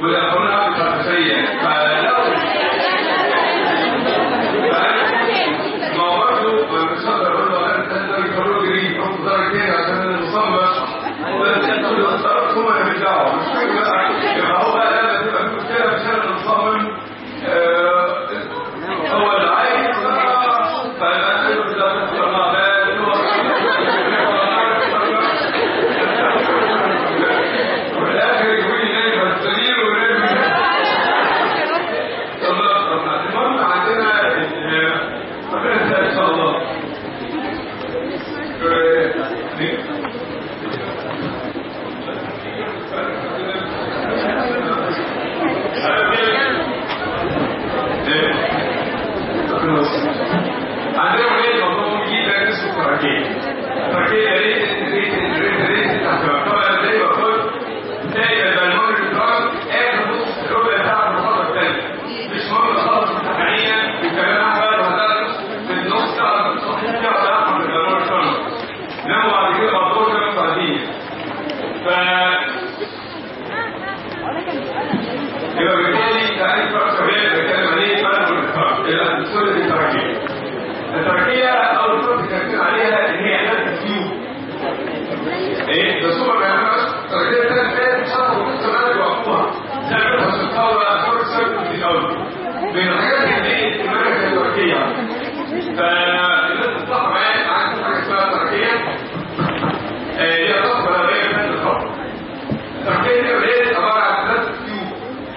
والأخرون بالتركية فلو ما هو برضه مش هقدر اقول له انا تقدر يقولوا لي حط درجه تاني عشان المصاب يشرح بس انتوا اللي اخترتوا هم اللي بيدعوا مش فاكر بقى يبقى هو بقى لما تبقى في مشكله مش انا المصمم آه، هو اللي عايز فانا اقول له ده مش الله ده وفي الاخر يقول لي نايم على السرير ونايم الله طب المهم عندنا ربنا يسهل ان شاء الله عندنا ولاد مطلوب جدا اسمه تركيه تركيه يا ريت ريت ريت ريت تحت طبعا زي ما قلت تلاقي البلمون الدرام اخر نص ربع ساعه في المحاضره الثانيه مش مهم خالص امتحانيا وكمان احمد وهدرس في النص ساعه الصبح فيها ولا احمد البلمون الدرام ناموا بعد كده غطوه كمان بعدين ف يبقى بالتالي تعريف رأس الرئة بيتكلم عليه بلد والإفراد إلى السنة التركية التركية أول صورة بتتكلم عليها إن هي علاج السيوف إيه بس هو ما يعملش التركية الثانية كانت شرط ونص مالك وقفوها تعملها في الثورة صورة سيركل في الأول من الحاجات اللي هي استمرارية التركية فالناس تطلع معايا عن حاجة اسمها التركية هي تصل بلدية من الخط التركية دي ولاد عبارة عن ثلاث سيوف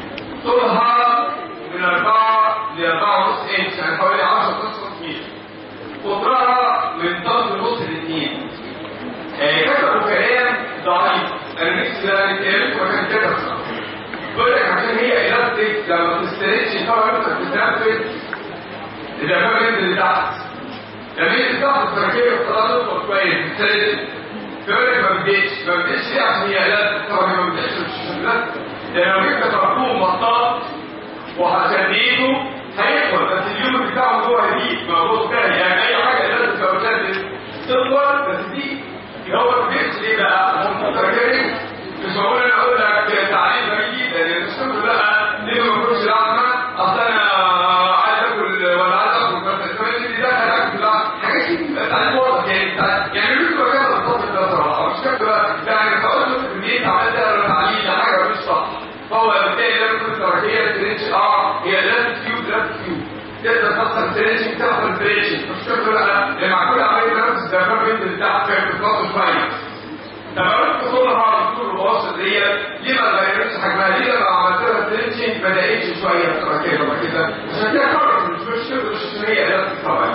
طولها من 4 ل 4 ونص انش يعني حوالي 10 12 متر قطرها من طرف ونص لاثنين كتبوا كلام ضعيف انا نفسي ده نتكلم وكان كتب صح بيقول لك عشان هي الاستيك لما ما تستريتش طبعا انت بتتنفس اذا كان ينزل لتحت لما يجي تحت التركيبه بتطلع تطلع كويس بتستريتش فيقول لك ما بديتش ما بديتش ليه عشان هي لا طبعا ما بديتش مش لا لان لو جبت تركوب مطاط وهتديته هيكبر بس اليوم بتاعه جوه هيزيد موضوع تاني يعني اي حاجه لازم تبقى لازم تكبر بس دي هو ما بيجيش ليه بقى هم مترجمين مش معقول انا اقول لك تعليم غريب جدا يعني مش كله لا ليه ما باكلش لحمه اصل انا عايز اكل ولا عايز اكل بس كمان اللي ده انا اكل لحمه حاجات كده تعليم واضح يعني يعني مش مكان الطب ده صراحه مش كده يعني تقول له في البيت عملت انا تعليم ده حاجه مش صح فهو بالتالي لازم تكون تركيه ستريتش اه هي لازم تيوب لازم تيوب تقدر تحصل ستريتش تحصل ستريتش مش كده لا مع كل عمليه نفس الدفع بينزل تحت في الفصل شويه لما قلت تصورها على الطول المتوسط دي ليه ما غيرتش حجمها ليه لما عملت لها ستريتشنج ما ضايقتش شويه التركيه بقى كده عشان كده قررت مش مش كده مش عشان هي لازم طبعا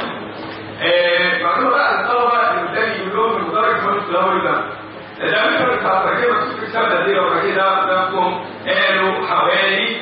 معلومه بقى الطلبه اللي قدامي يقول لهم المدرج ملوش دوري ده ده مثلا بتاع التركيبه تشوف السبب دي لو كده قدامكم قالوا حوالي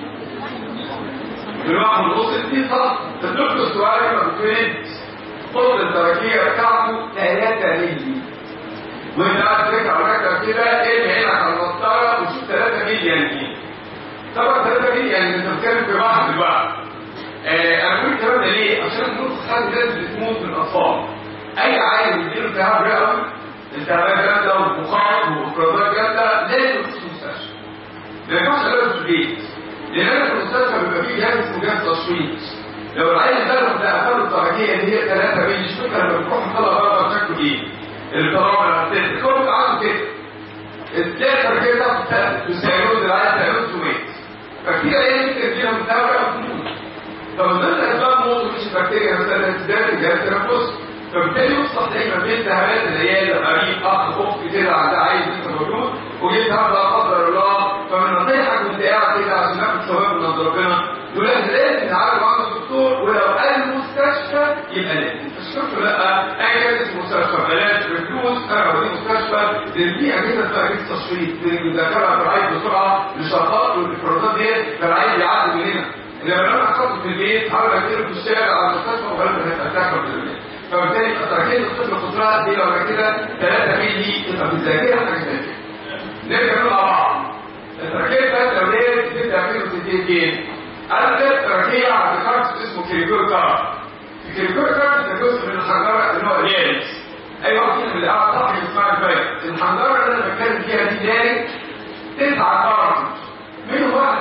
من واحد ونص اتنين سم الدكتور السؤال لما بتريد طول التركية بتاعته 3 مللي وانت قاعد تفكر على فكره كده ايه عينك على المسطره وشوف 3 مللي يعني ايه طبعا 3 مللي يعني انت بتتكلم في واحد دلوقتي آه انا بقول الكلام ده ليه؟ عشان النص حد ناس بتموت من الاطفال اي عيل بيجيله التهاب رئوي التهابات جامده وبخار وافرازات جامده لازم يخش المستشفى ما ينفعش اقعد في البيت لان انا في المستشفى بيبقى فيه جهاز اسمه جهاز تشويش لو العيل ده لو تاخر الدرجيه اللي هي 3 مللي مش فاكر لما بتروح تطلع بره شكله ايه اللي طلعوا من الستات كله بيتعاملوا كده الثلاث درجات بتاعت تساعدوا العيل تعملوا سويت فكده ايه ممكن تجيلها متابعه وتموت طب من ضمن اسباب موت مش البكتيريا مثلا تزداد الجهاز التنفسي فبالتالي يصلح دايما بين التهابات اللي هي قريب اخ اخت كده عندها عيل لسه موجود وجيت هبدا قدر الله فمن نصيحتك وانت قاعد كده عشان ناخد ثواب من عند ربنا يقول لك لازم نتعامل مع الدكتور ولو قال المستشفى يبقى لازم الشرط لا انا كانت المستشفى بلاش بفلوس انا بدي مستشفى لان في اجهزه اسمها اجهزه تشفيط بنذاكرها في العيد بسرعه للشرطات والافرازات ديت فالعيد يعدي من هنا انما لو انا حطيته في البيت حاول اكتبه في الشارع على المستشفى وغالبا هيبقى تاكل في البيت فبالتالي تركيز الطفل قطرها دي لو كده 3 مللي تبقى في الذاكره حاجه زي كده نرجع مع بعض التركيز بتاعت الاولاد بتبدا 62 جين انا ده التركيز على كارت اسمه كريكور كارت الكريكور كارت ده جزء من الحجره اللي هو اليانس اي واحد من اللي قاعد صاحي يسمع الفايت الحجره اللي انا بتكلم فيها دي داري تسعه كارت منهم واحد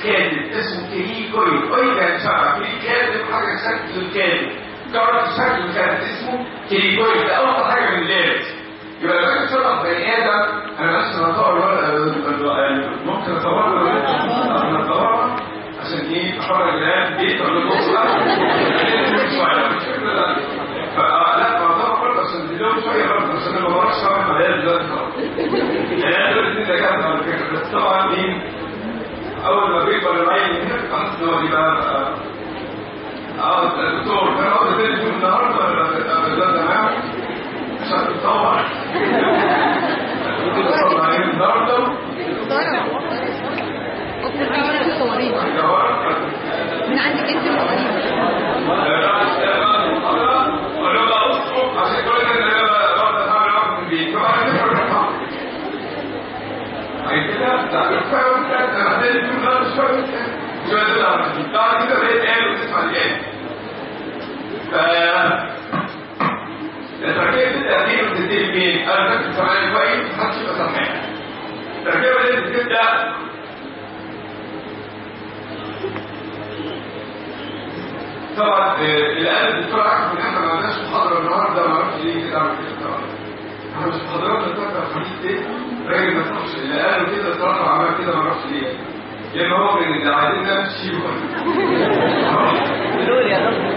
كاذب اسمه كيليكويد كويد يعني شعر كيلي كاذب حاجه شكل الكاذب كارت شكل كانت اسمه كيليكويد ده اول حاجه من الليلز يبقى لما اجي اشرح بني ادم انا بس هصور ممكن اصور له اصورها عشان ايه اخرج الان بيت ولا نص لا ما ده برضه عشان تديله شويه برضه عشان ما بعرفش اعمل عيال دلوقتي خلاص يعني انا دول الاثنين دكاتره على فكره بس طبعا مين اول ما بيكبر العين هنا خلاص ان هو يبقى اه الدكتور كان اول تاني يوم النهارده ولا ده تمام عشان تتصور تتصور عليه النهارده من عندك انت الصغيرين التركيبة التأثير بتبتدي بين أنا فاكر سمعني كويس محدش يبقى سامعني التركيبة دي بتبدأ طبعا الآن الدكتور عارف ان احنا ما عندناش محاضرة النهارده ما اعرفش ليه كده عمل كده طبعا احنا مش محاضرات الفترة الخميس دي راجل ما يصحش اللي قالوا كده الصراحة وعمل كده ما اعرفش ليه لان هو من اللي عايزين نمشي قولوا يا رب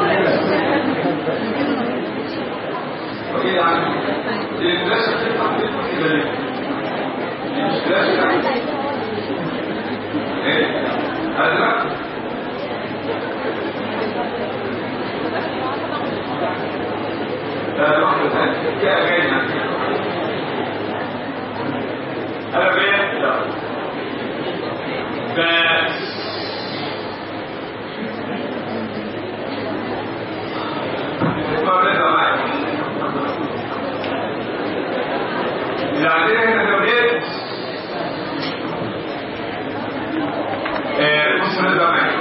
وايه يعني الفلاشة بتفتح بتفتح كده ليه؟ دي مش فلاشة ايه؟ هذا لا واحدة ثانية دي أغاني أنا بيه؟ لا بس اسمع بلاد معايا اللي عندنا هنا دولات بص بلاد معايا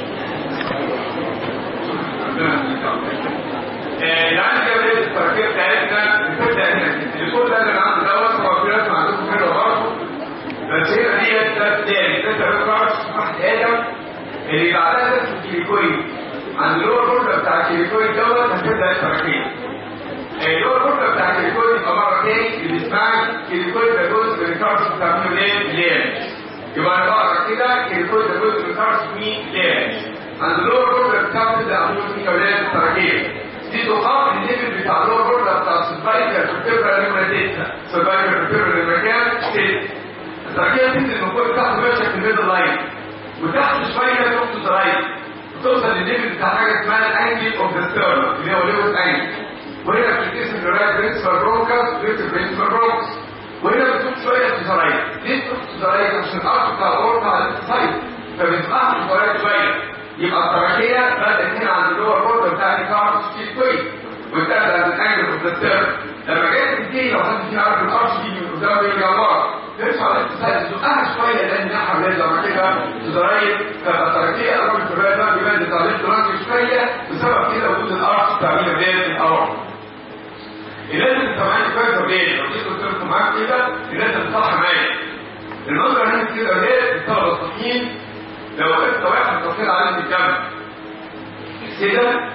يعني كده التركيب بتاعتنا بتبدا هنا الكود ده اللي عندي دوت هو في ناس عندكم كده برضه بس هنا ديت ده تاني ده تلات واحد ادم اللي بعدها ده الكيليكويد عند اللور بورده بتاع الكيليكويد دوت هتبدا التركيب اللور بورده بتاع الكيليكويد يبقى مره تاني اللي اسمها كيليكويد ده جزء من الكارس بتاعته ليه؟ ليه؟ يبقى انا بقرا كده كيليكويد ده جزء من الكارس مين؟ ليه؟ عند اللور بورده بتاعته تبدا اقول في اولاد التركيب دي تقام الليفل بتاع اللور بورده بتاع السبايكر بتبقى نمره 6 سبايكر بتبقى نمره 6 التركيبه تنزل من فوق تحت ماشيه في الميدل لاين وتحت شويه تروح تزرايد توصل للليفل بتاع حاجه اسمها الانجل اوف ذا ستيرن اللي هو لويس انجل وهنا بتتقسم لرايت برنسبل برونكس ليفت برنسبل برونكس وهنا بتروح شويه تزرايد ليه تروح تزرايد عشان الارض بتاع الاورطه على السايد فبتفتح تزرايد شويه يبقى التركيه بدات هنا عند اللور بورد بتاع الكارت ستيل كويس وابتدت عند الانجل اوف ذا ستيرن لما جت تنتهي لو حد فينا عارف الارش دي من قدام بيرجع ورا ترجع على الاتصال تزقها شويه لان الناحيه اللي لما كده تزرايد تبقى التركيه الراجل في الرأي ده بيبان تعليق راسي شويه بسبب كده وجود الارش بتاع مين بين الاور لازم تسمعني كويس وبين لو جيت قلت لكم معاك كده لازم تصح معايا المنظر هنا كده ده الطلبه الصحيين لو انت واحد تصير عليه الجنب كده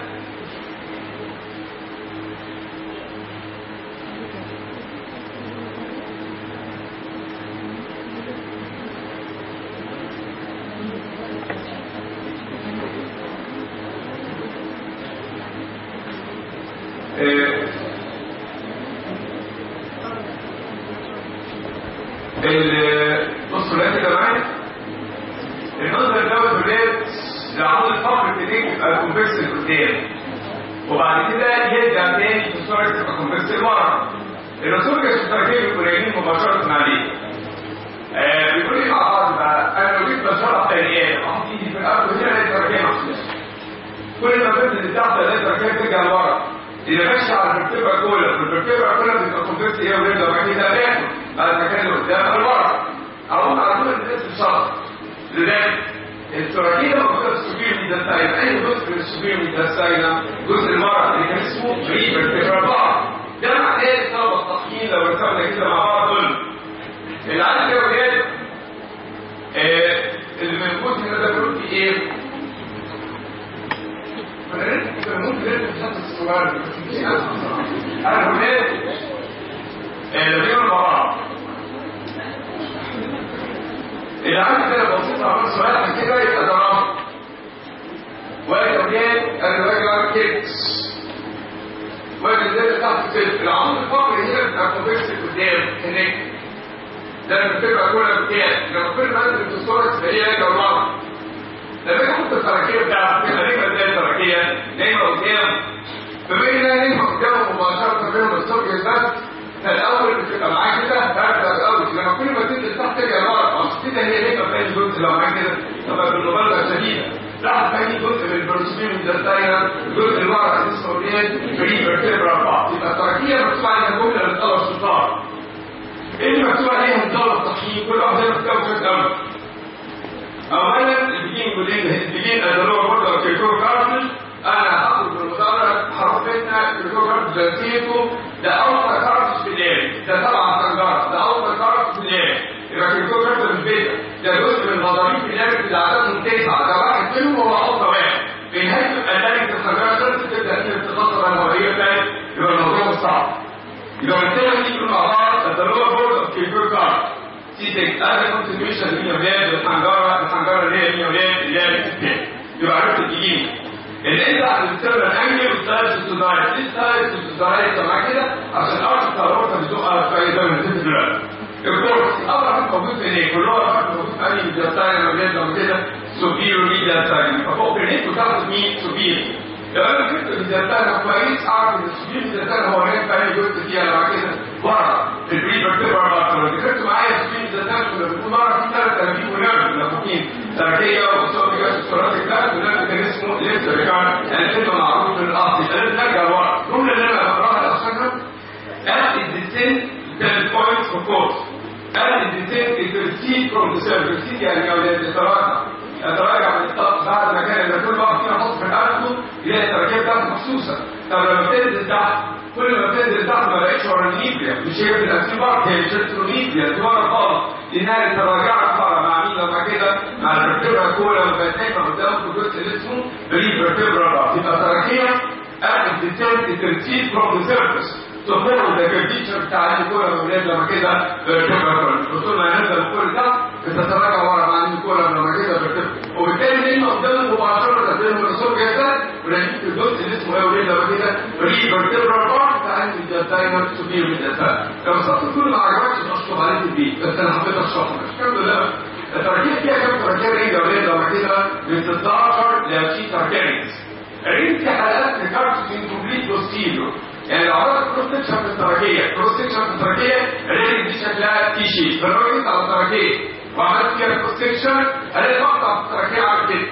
بصوا لا كده معايا المنظر دوت ولاد لعمود الفقر التاني يبقى كونفكس لقدام وبعد كده يرجع تاني في الصوره تبقى كونفكس لورا الرسول كان التركيب القريبين مباشره عليه آه بيقول لي مع بعض بقى انا لو جيت بشرح تانيات احط ايدي في الارض وهنا الاقي تركيب محسوس كل ما بنزل لتحت الاقي تركيب ترجع لورا إذا ماشي على الفرتبرا كلها الفرتبرا كلها بتبقى كونفكس ايه ويرجع بعد كده باكل بعد ما كان قدام لورا اقوم على طول الناس الشخص لذلك التراكية موجودة في السوبير ميداساينا أي جزء من السوبير ميداساينا جزء المرأة اللي كان اسمه بريبر في أربعة ده معناه الطلبة الصحيين لو رسمنا كده مع بعض دول اللي عندي كده ولاد اللي موجود صغير انا ولاد الذين البراء اللي عندي كده بسيطة عمل سؤال عن كده يبقى ضرب وأولاد الرجل كيكس وبالذات تحت السلك العمود الفقري هنا بتبقى كونفكس قدام هناك ده بتبقى كلها بتاعت لما كل ما انت بتصورك تلاقيها راجع ورا لما اجي احط التركيه بتاعتك تبقى نجمه زي التركيه نايمه قدام بما انها نايمه قدام مباشره بينهم السورجن بس فالاول بتبقى معاك كده تعرف الاول لما كل ما تنزل تحت ترجع ورا عشان كده هي نجمه في اي جزء لو معاك كده تبقى بالمبالغه شديده لاحظ تاني جزء من البروسيمين الدلتاينر الجزء اللي ورا اسمه ايه بري فيرتبرا بعض يبقى التركيه مكتوب عليها جمله للطلب السلطان ايه اللي مكتوب عليها مطلب التحقيق كل واحده مكتوبه بشكل اول اولا البيجين كلين البيجين اللي هو برضه كيكو كارتل انا هاخد بالمدرج حرفتنا كيكو كارتل جنسيته ده اوطى كارتل في الليل ده طبعا سنجاره ده اوطى كارتل في الليل يبقى كيكو كارتل مش بيتا ده جزء من المضاريب في الليل اللي عددهم تسعه ده واحد منهم هو اوطى واحد في نهايه البرنامج الحجاره خلصت تبدا انت تتخطر الهوائيه بتاعت يبقى الموضوع مش صعب يبقى بالتالي دي مع بعض ده اللي هو بورد اوف كيكو كارتل سي هذا كونتريبيوشن من اولاد الحنجره الحنجره اللي هي من اولاد اللي هي الستات يبقى عرفت تجيب اللي انت هتستخدم انجل والثالث السوداري الثالث السوداري طبعا كده عشان اعرف التعرف بتزقها كويس زي ما انت دلوقتي الكورس اول حاجه موجود في هناك كل واحد موجود في انهي ميديا اولاد لما كده سوبيرو ميديا ستاين ففوق هناك بتاخد مين سوبيرو لو انا كنت ميديا كويس اعرف ان السوبيرو ميديا هو هناك في انهي جزء فيها لما كده ورا في البري فيرتبرا لو ذكرت معايا سوبيرو ميديا كنا بنقول مره في ثلاث تركيب ونرد مفهومين تركيه وصوتيه وسكرات الكلام وده كان اسمه لسه ريكارد يعني كلمه معروف من الاصل لازم نرجع لورا الجمله اللي انا بقراها لاخرها as is descent ten points for course as is descent is receipt from the server receipt يعني يا ولاد يتراجع يتراجع من الطاقة بعد ما كان لما كل واحد فينا حط في حالته يلاقي التركيب بتاعته محسوسة طب لما تنزل تحت كل ما بتنزل تحت ما بقتش ورا النيبيا مش هي في الاسيل بارك هي الشترونيبيا دي ورا خالص لانها تراجعت ورا مع مين لما كده مع الفرتبرا كولا وبقت نايمه قدام في الجزء اللي اسمه بري فيرتبرا يبقى تراكيه قبل الديسنت ترتيب فروم ذا سيرفيس تفرض الكبديشن بتاع الكولا والولاد لما كده فيرتبرا الرسول ما ينزل الكل ده بتتراجع ورا مع مين الكولا لما كده فيرتبرا وبالتالي نايمه قدام مباشره زي ما الرسول جاي ونجيب الجزء اللي اسمه ايه وليه لما كده ريفرتبرال بارت بتاع الداينر سوبير ميديا لما صرت كل ما عجبكش اشطب عليه في البيت بس انا حبيت اشرحها الحمد لله التركيب فيها كام تركيب رينج يا ولاد لما كده من 16 ل 20 تركيب الرينج في حلقات لكارت انكمبليت بوستيريو يعني لو عملت كروس سكشن في التركيه كروس سكشن في التركيه الرينج دي شكلها تي شيب فلو جيت على التركيه وعملت فيها كروس سكشن الاقي مقطع في التركيه عامل كده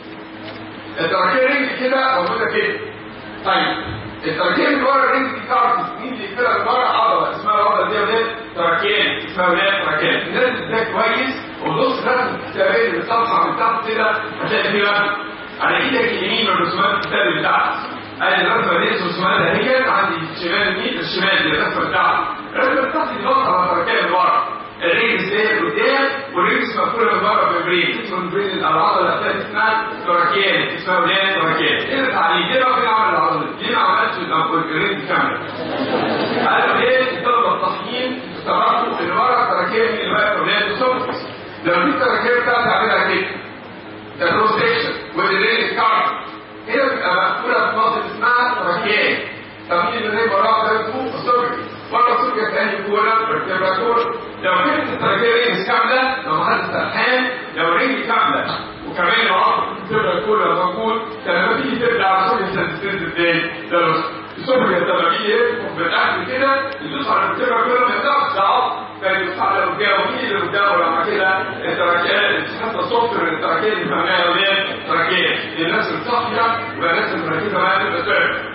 التركيه رينج كده موجوده كده طيب التركيه اللي ورا الرينج دي كارتس مين اللي كده اللي ورا عضله اسمها العضله دي ولاد تركيان اسمها ولاد تركيان الناس ده كويس وبص رسم الكتابين اللي الصفحه من تحت كده هتلاقي فيها على ايدك اليمين الرسومات الكتاب بتاعتك ادي الرسمه دي رسوماتها هي عندي الشمال اليمين الشمال دي الرسمه بتاعتي الرسمه بتاعتي دي بص على التركيه اللي ورا الرينجز دي قدام والرينجز مقفوله من بره بمبرين اسمه مبرين العضله الثانيه اسمها تراكيان اسمها ولاد تراكيان ايه التعليم ليه بقى بنعمل العضله ليه ما عملتش الرينج كامل قالوا ليه طلب التصحيح افتكرتوا اللي ورا التراكيان اللي بقى ولاد وصفر لو دي التراكيان بتاعتي عاملها كده ده كروس سكشن والرينج كارت هنا بتبقى مقفوله في منطقه اسمها تراكيان طب مين اللي زي براها ده اسمه الصفر ولا صفر تاني كولا فيرتبرا كولا لو كانت التركيه رينج كامله لو حد سرحان لو رينج كامله وكمان العصر تبقى كلها موجود كان لما تيجي تبدا على صفر سنتين ازاي لو الصفر التماميه بالعكس كده يدوس على التبقى كلها ما يقدرش يقف فيدوس على قدام ومين اللي قدامه لما كده التركيه حتى صفر التركيه اللي فهمها ولاد تركيه الناس الصاحيه والناس المركزه معاها تبقى تعرف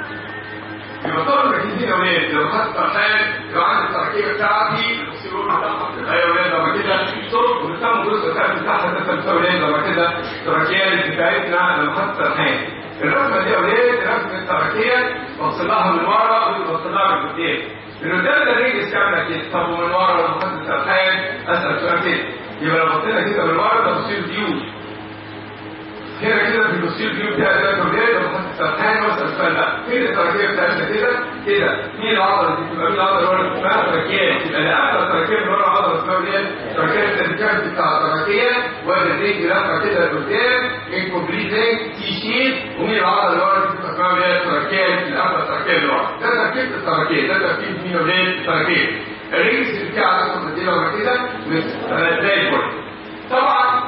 يبقى طبعا مركزين يا ولاد لو خدت فرحان لو عندي التركيبه بتاعتي السيرور بتاعها يا ولاد لما كده صوت وبتسمى الجزء الثالث بتاعها ده يا ولاد لما كده التركيات بتاعتنا لو خدت فرحان الرسمه دي يا ولاد رسمه التركيه بص لها من ورا وبص لها من قدام من قدام ده ريجس كامله كده طب ومن ورا لو خدت فرحان اسال سؤال كده يبقى لو بصينا كده من ورا ده بصير فيو هنا كده في البصير فيو بتاع ده يا ولاد لو خدت طب حاجه مثلا السؤال ده فين التركيه بتاعتنا كده كده مين العضله دي تبقى مين العضله اللي ورا اسمها تركيه يبقى اللي قبل التركيه من ورا عضله اسمها ايه تركيه التركيه بتاع التركيه وادي الرجل لفه كده لقدام انكومبليت تي شيت ومين العضله اللي ورا دي اسمها ايه التركيه اللي قبل التركيه اللي ورا ده تركيب التركيه ده تركيب مين وليه التركيه الريكس اللي فيها علاقه بالدنيا ولا كده زي الفل طبعا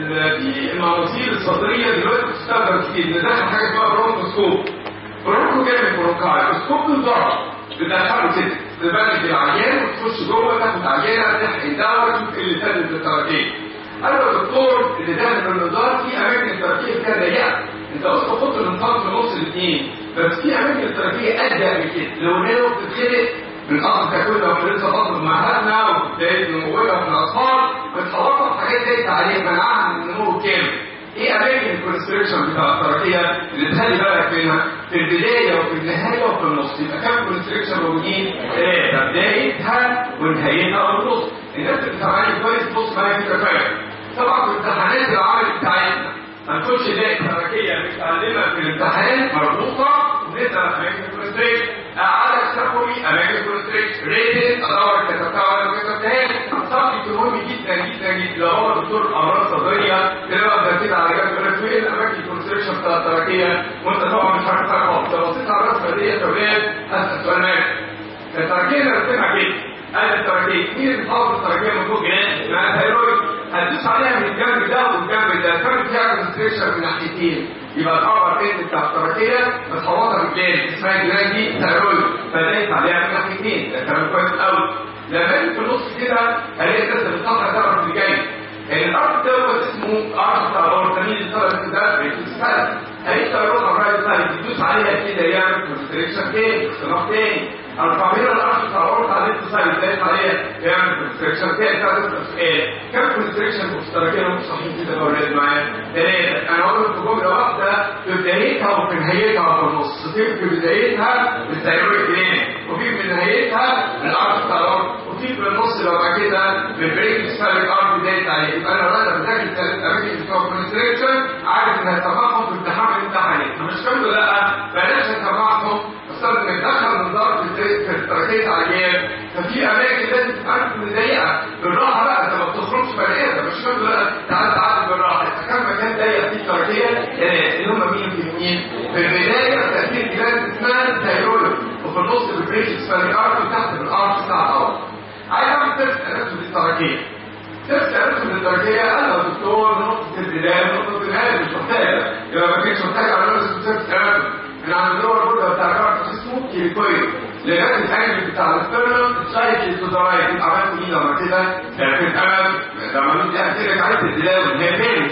في المناظير الصدريه دلوقتي بتستخدم كتير ندخل حاجه اسمها برونكوسكوب برونكو جاي من برونكاي سكوب بالضبط بتدخله كده تبلغ العيان وتخش جوه تاخد عينه تحقن دواء تشوف ايه اللي سبب التراكيب انا الدكتور اللي داخل بالنظار في اماكن التراكيب فيها ضيقه انت قلت تحط الانسان في نص الاثنين بس في اماكن التراكيب اضيق من كده لو ناوي بتتخلق من ارض تكون لو احنا لسه فاضل معهدنا وبدايه نموها في الاطفال بتحطها في حاجات زي تعليم منعها من النمو الكامل ايه اماكن الكونستريكشن بتاع التركيه اللي تخلي بالك منها في البدايه وفي النهايه وفي النص يبقى كام كونستريكشن موجودين؟ ثلاثه بدايتها ونهايتها والنص الناس اللي بتتعامل كويس بص معايا في كفايه طبعا في امتحانات العمل بتاعتنا هنخش نلاقي التركيه بنتعلمها في الامتحان مربوطه ونسال اماكن الكونستريكشن اعاده شفوي اماكن الكونستريكشن ريتد ادور كتبتها ولا ما كتبتهاش صح يكون مهم جدا جدا جدا لو هو دكتور امراض صدريه تلاقي كده على جنب يقول لك فين اماكن الكونستريكشن بتاع التركيه وانت طبعا مش عارف حاجه خالص لو بصيت على الرسمه دي يا شباب اسال سؤال ماشي التركيه اللي رسمها كده انا التركيه مين اللي حافظ التركيه من فوق جنان اسمها ثايرويد هتدوس عليها من الجنب ده والجنب ده الجنب فيها كونستريكشن من ناحيتين يبقى الابر اند بتاع التركيه متحوطه بالجلد اسمها الجلد دي ثايرويد فدايس عليها من ناحيتين ده كلام كويس قوي لما اجي في النص كده الاقي الناس بتطلع تعرف اللي جاي يعني الارض دوت اسمه ارض بتاع الاورتامين اللي طلعت ده بيتسفل هيقدر يروح الرايت سايد يدوس عليها كده يعمل كونستريكشن تاني اختراق تاني الفاميلا الارض بتاع الاورت على الليفت سايد دايس عليها يعمل كونستريكشن تاني ده سؤال كم كونستريكشن مشتركين مصحين كده يا اولاد معايا ثلاثه انا هقول لكم جمله واحده في بدايتها وفي نهايتها وفي النص في بدايتها بالثايرويد جلاند وفي في نهايتها الارض بتاع الاورت وفي في النص لو بعد كده بالبريك سفالك ارض بدايه عليه يبقى انا راجل بذاكر الثلاث اماكن بتوع الكونستريكشن عارف ان هتابعهم في امتحان الامتحانات مش كله لا بلاش اتابعهم بس انك دخل النظار في التركيز على الجياب ففي اماكن لازم تتعرف ان ضيقه بالراحه بقى انت ما بتخرجش بني ادم مش كله لا تعال تعال بالراحه كم مكان ضيق فيه تركيه ناس اللي هم مين في مين في البدايه تاثير جلاند اسمها الثايرويد وفي النص بالبريك سفالك ارض وتحت بالارض بتاع الارض عايز اعمل تست اناتومي للتركيه تست اناتومي للتركيه انا دكتور نقطه البدايه نقطه النهايه مش محتاجه يبقى ما كانش محتاج على نفس تست اناتومي من عند الدور البرده بتاع الكارت اسمه كيريكويد لغايه الانجل بتاع السترنال سايكل تو ذا رايت يبقى عملت ايه لما كده في الامل لما انت هتحكي عليه في الدلاوه هي فين